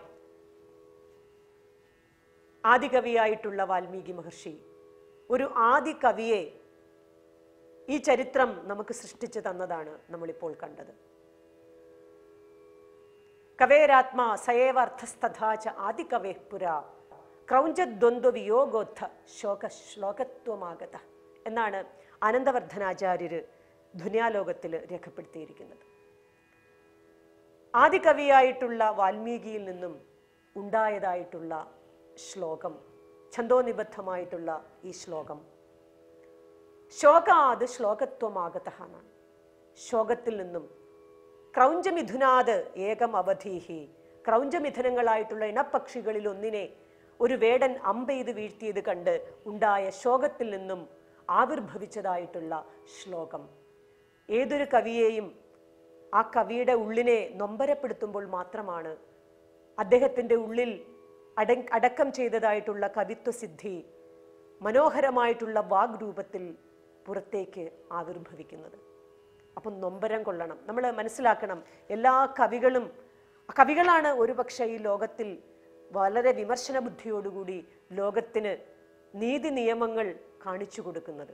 ആദികവിയായിട്ടുള്ള വാൽമീകി മഹർഷി ഒരു ആദി കവിയെ ഈ ചരിത്രം നമുക്ക് സൃഷ്ടിച്ചു തന്നതാണ് നമ്മളിപ്പോൾ കണ്ടത് കവേരാത്മാ സയേവ അർത്ഥസ്ഥഥാച ആദികവേ പുര ക്രൗഞ്ചദ്വന്ദ്വ വിയോഗോത്ഥ ശോക ശ്ലോകത്വമാഗത എന്നാണ് ആനന്ദവർദ്ധനാചാര്യര് ധുനിയാലോകത്തിൽ രേഖപ്പെടുത്തിയിരിക്കുന്നത് ആദികവിയായിട്ടുള്ള വാൽമീകിയിൽ നിന്നും ഉണ്ടായതായിട്ടുള്ള ശ്ലോകം ഛന്തോനിബദ്ധമായിട്ടുള്ള ഈ ശ്ലോകം ശോകാത് ശ്ലോകത്വമാകത എന്നാണ് ശോകത്തിൽ നിന്നും ക്രൗഞ്ചമിഥുനാത് ഏകം അവധീഹി ക്രൗഞ്ചമിഥുനങ്ങളായിട്ടുള്ള ഇണപ്പക്ഷികളിൽ ഒന്നിനെ ഒരു വേടൻ അമ്പെയ്ത് വീഴ്ത്തിയത് കണ്ട് ഉണ്ടായ ശോകത്തിൽ നിന്നും ആവിർഭവിച്ചതായിട്ടുള്ള ശ്ലോകം ഏതൊരു കവിയെയും ആ കവിയുടെ ഉള്ളിനെ നൊമ്പരപ്പെടുത്തുമ്പോൾ മാത്രമാണ് അദ്ദേഹത്തിൻ്റെ ഉള്ളിൽ അട അടക്കം ചെയ്തതായിട്ടുള്ള കവിത്വസിദ്ധി മനോഹരമായിട്ടുള്ള വാഗ്രൂപത്തിൽ പുറത്തേക്ക് ആവിർഭവിക്കുന്നത് അപ്പം നൊമ്പരം കൊള്ളണം നമ്മൾ മനസ്സിലാക്കണം എല്ലാ കവികളും കവികളാണ് ഒരുപക്ഷെ ഈ ലോകത്തിൽ വളരെ വിമർശന ബുദ്ധിയോടുകൂടി ലോകത്തിന് നീതി നിയമങ്ങൾ കാണിച്ചു കൊടുക്കുന്നത്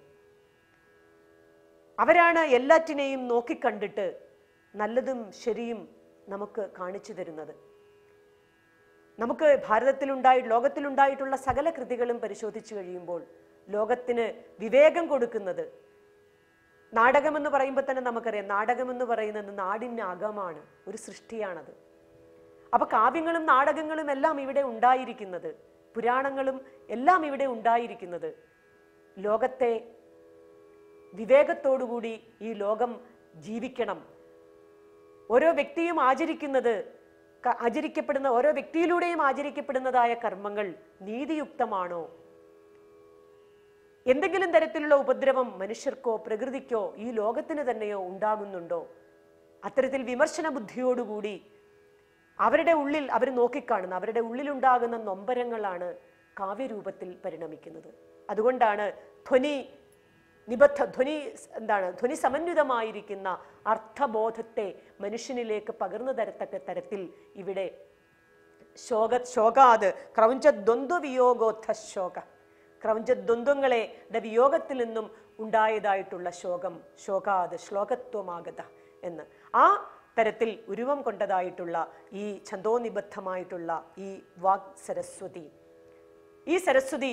അവരാണ് എല്ലാറ്റിനെയും നോക്കിക്കണ്ടിട്ട് നല്ലതും ശരിയും നമുക്ക് കാണിച്ചു തരുന്നത് നമുക്ക് ഭാരതത്തിലുണ്ടായി ലോകത്തിലുണ്ടായിട്ടുള്ള സകല കൃതികളും പരിശോധിച്ചു കഴിയുമ്പോൾ ലോകത്തിന് വിവേകം കൊടുക്കുന്നത് നാടകമെന്ന് പറയുമ്പോൾ തന്നെ നമുക്കറിയാം നാടകമെന്ന് പറയുന്നത് നാടിന് അകമാണ് ഒരു സൃഷ്ടിയാണത് അപ്പൊ കാവ്യങ്ങളും നാടകങ്ങളും എല്ലാം ഇവിടെ ഉണ്ടായിരിക്കുന്നത് പുരാണങ്ങളും എല്ലാം ഇവിടെ ഉണ്ടായിരിക്കുന്നത് ലോകത്തെ വിവേകത്തോടുകൂടി ഈ ലോകം ജീവിക്കണം ഓരോ വ്യക്തിയും ആചരിക്കുന്നത് ക- ആചരിക്കപ്പെടുന്ന ഓരോ വ്യക്തിയിലൂടെയും ആചരിക്കപ്പെടുന്നതായ കർമ്മങ്ങൾ നീതിയുക്തമാണോ എന്തെങ്കിലും തരത്തിലുള്ള ഉപദ്രവം മനുഷ്യർക്കോ പ്രകൃതിക്കോ ഈ ലോകത്തിന് തന്നെയോ ഉണ്ടാകുന്നുണ്ടോ അത്തരത്തിൽ വിമർശന ബുദ്ധിയോടുകൂടി അവരുടെ ഉള്ളിൽ അവർ നോക്കിക്കാണുന്ന അവരുടെ ഉള്ളിലുണ്ടാകുന്ന നൊമ്പരങ്ങളാണ് കാവ്യരൂപത്തിൽ പരിണമിക്കുന്നത് അതുകൊണ്ടാണ് ധ്വനി നിബദ്ധ ധ്വനി എന്താണ് ധ്വനി സമന്വിതമായിരിക്കുന്ന അർത്ഥബോധത്തെ മനുഷ്യനിലേക്ക് പകർന്നു തരത്തക്ക തരത്തിൽ ഇവിടെ ശോക ശോകാത് ക്രൗഞ്ചദ്വന്ദ്വവിയോഗോത്ഥ ശോക ക്രൗഞ്ചദ്വന്ദ്വങ്ങളെ ടെ വിയോഗത്തിൽ നിന്നും ഉണ്ടായതായിട്ടുള്ള ശോകം ശോകാത് ശ്ലോകത്വമാകത എന്ന് ആ തരത്തിൽ ഉരുവം കൊണ്ടതായിട്ടുള്ള ഈ ഛന്തോനിബദ്ധമായിട്ടുള്ള ഈ വാഗ് സരസ്വതി ഈ സരസ്വതി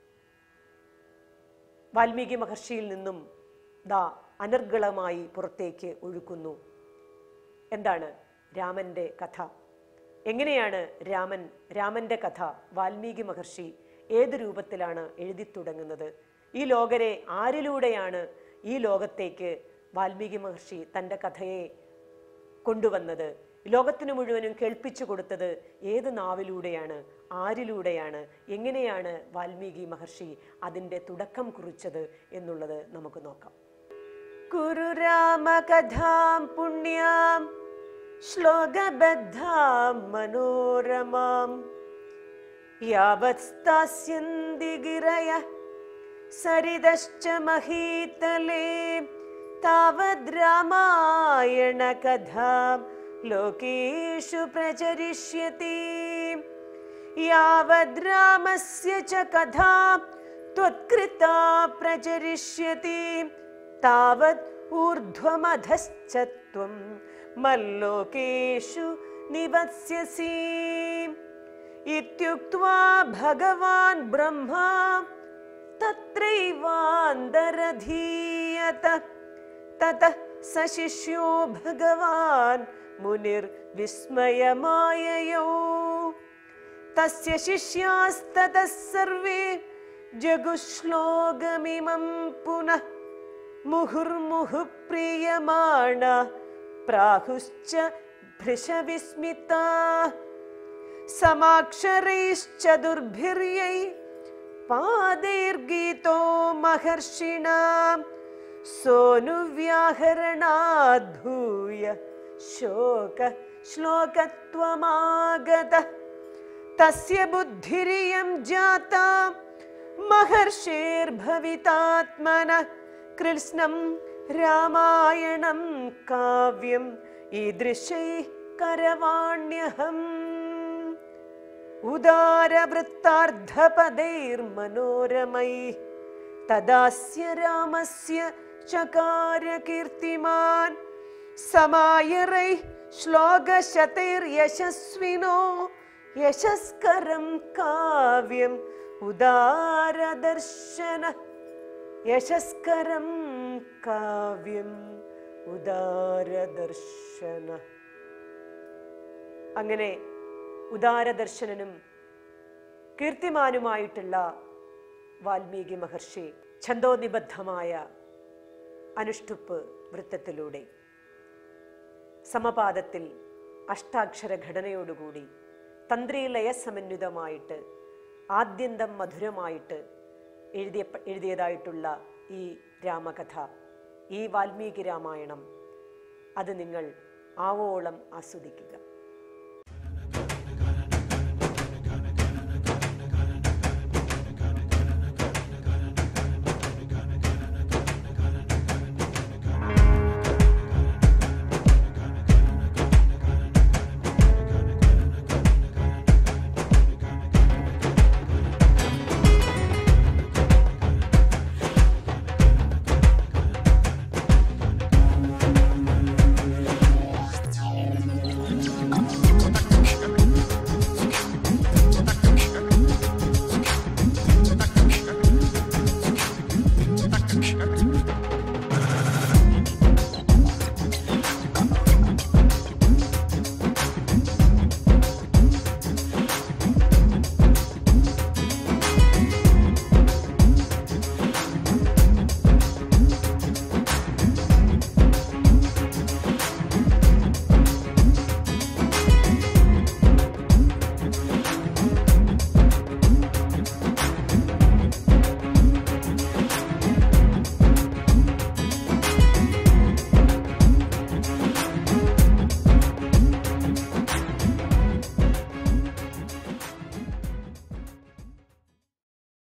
വാൽമീകി മഹർഷിയിൽ നിന്നും ദാ അനർഗളമായി പുറത്തേക്ക് ഒഴുക്കുന്നു എന്താണ് രാമന്റെ കഥ എങ്ങനെയാണ് രാമൻ രാമന്റെ കഥ വാൽമീകി മഹർഷി ഏത് രൂപത്തിലാണ് എഴുതി തുടങ്ങുന്നത് ഈ ലോകരെ ആരിലൂടെയാണ് ഈ ലോകത്തേക്ക് വാൽമീകി മഹർഷി തൻ്റെ കഥയെ കൊണ്ടുവന്നത് ലോകത്തിന് മുഴുവനും കേൾപ്പിച്ചു കൊടുത്തത് ഏത് നാവിലൂടെയാണ് ആരിലൂടെയാണ് എങ്ങനെയാണ് വാൽമീകി മഹർഷി അതിൻ്റെ തുടക്കം കുറിച്ചത് എന്നുള്ളത് നമുക്ക് നോക്കാം കുരുരാമകഥാം പുണ്യാം ശ്ലോകബദ്ധാം മനോരമാം യാവത് സ്ഥാസ്യന്തി ഗിരയ സരിതശ്ച മഹീതലേ താവദ് രാമായണകഥാം ലോകേഷു പ്രചരിഷ്യതി യാവദ് രാമസ്യ ച കഥാ त्वत्कृता प्रचरिष्यति तावत् ऊर्ध्वमधश्च त्वं मल्लोकेषु निवत्स्यसि इत्युक्त्वा भगवान् ब्रह्मा तत्रैवान्दरधीयत ततः स शिष्यो भगवान् मुनिर्विस्मयमाययौ तस्य शिष्यास्ततः सर्वे जगुश्लोकमिमं पुनः मुहुर्मुहुः प्रीयमाण प्राहुश्च भृशविस्मिता समाक्षरैश्च दुर्भिर्यै पादैर्गीतो महर्षिणा सोऽनुव्याहरणाद्भूय शोक श्लोकत्वमागतः तस्य बुद्धिरियं जाता महर्षेर्भवितात्मनः कृत्स्नं रामायणं काव्यम् ईदृशैः करवाण्यहम् उदारवृत्तार्धपदैर्मनोरमैः तदास्य रामस्य चकार कीर्तिमान् समायरैः श्लोकशतैर्यशस्विनो यशस्करं काव्यम् उदारदर्शन यशस्करं കാവ്യം ഉദാരദർശന അങ്ങനെ ഉദാരദർശനനും കീർത്തിമാനുമായിട്ടുള്ള വാൽമീകി മഹർഷി ഛന്തോനിബദ്ധമായ അനുഷ്ടുപ്പ് വൃത്തത്തിലൂടെ സമപാദത്തിൽ അഷ്ടാക്ഷര ഘടനയോടുകൂടി തന്ത്രി ലയസമന്വിതമായിട്ട് ആദ്യന്തം മധുരമായിട്ട് എഴുതിയ എഴുതിയതായിട്ടുള്ള ഈ രാമകഥ ഈ വാൽമീകി രാമായണം അത് നിങ്ങൾ ആവോളം ആസ്വദിക്കുക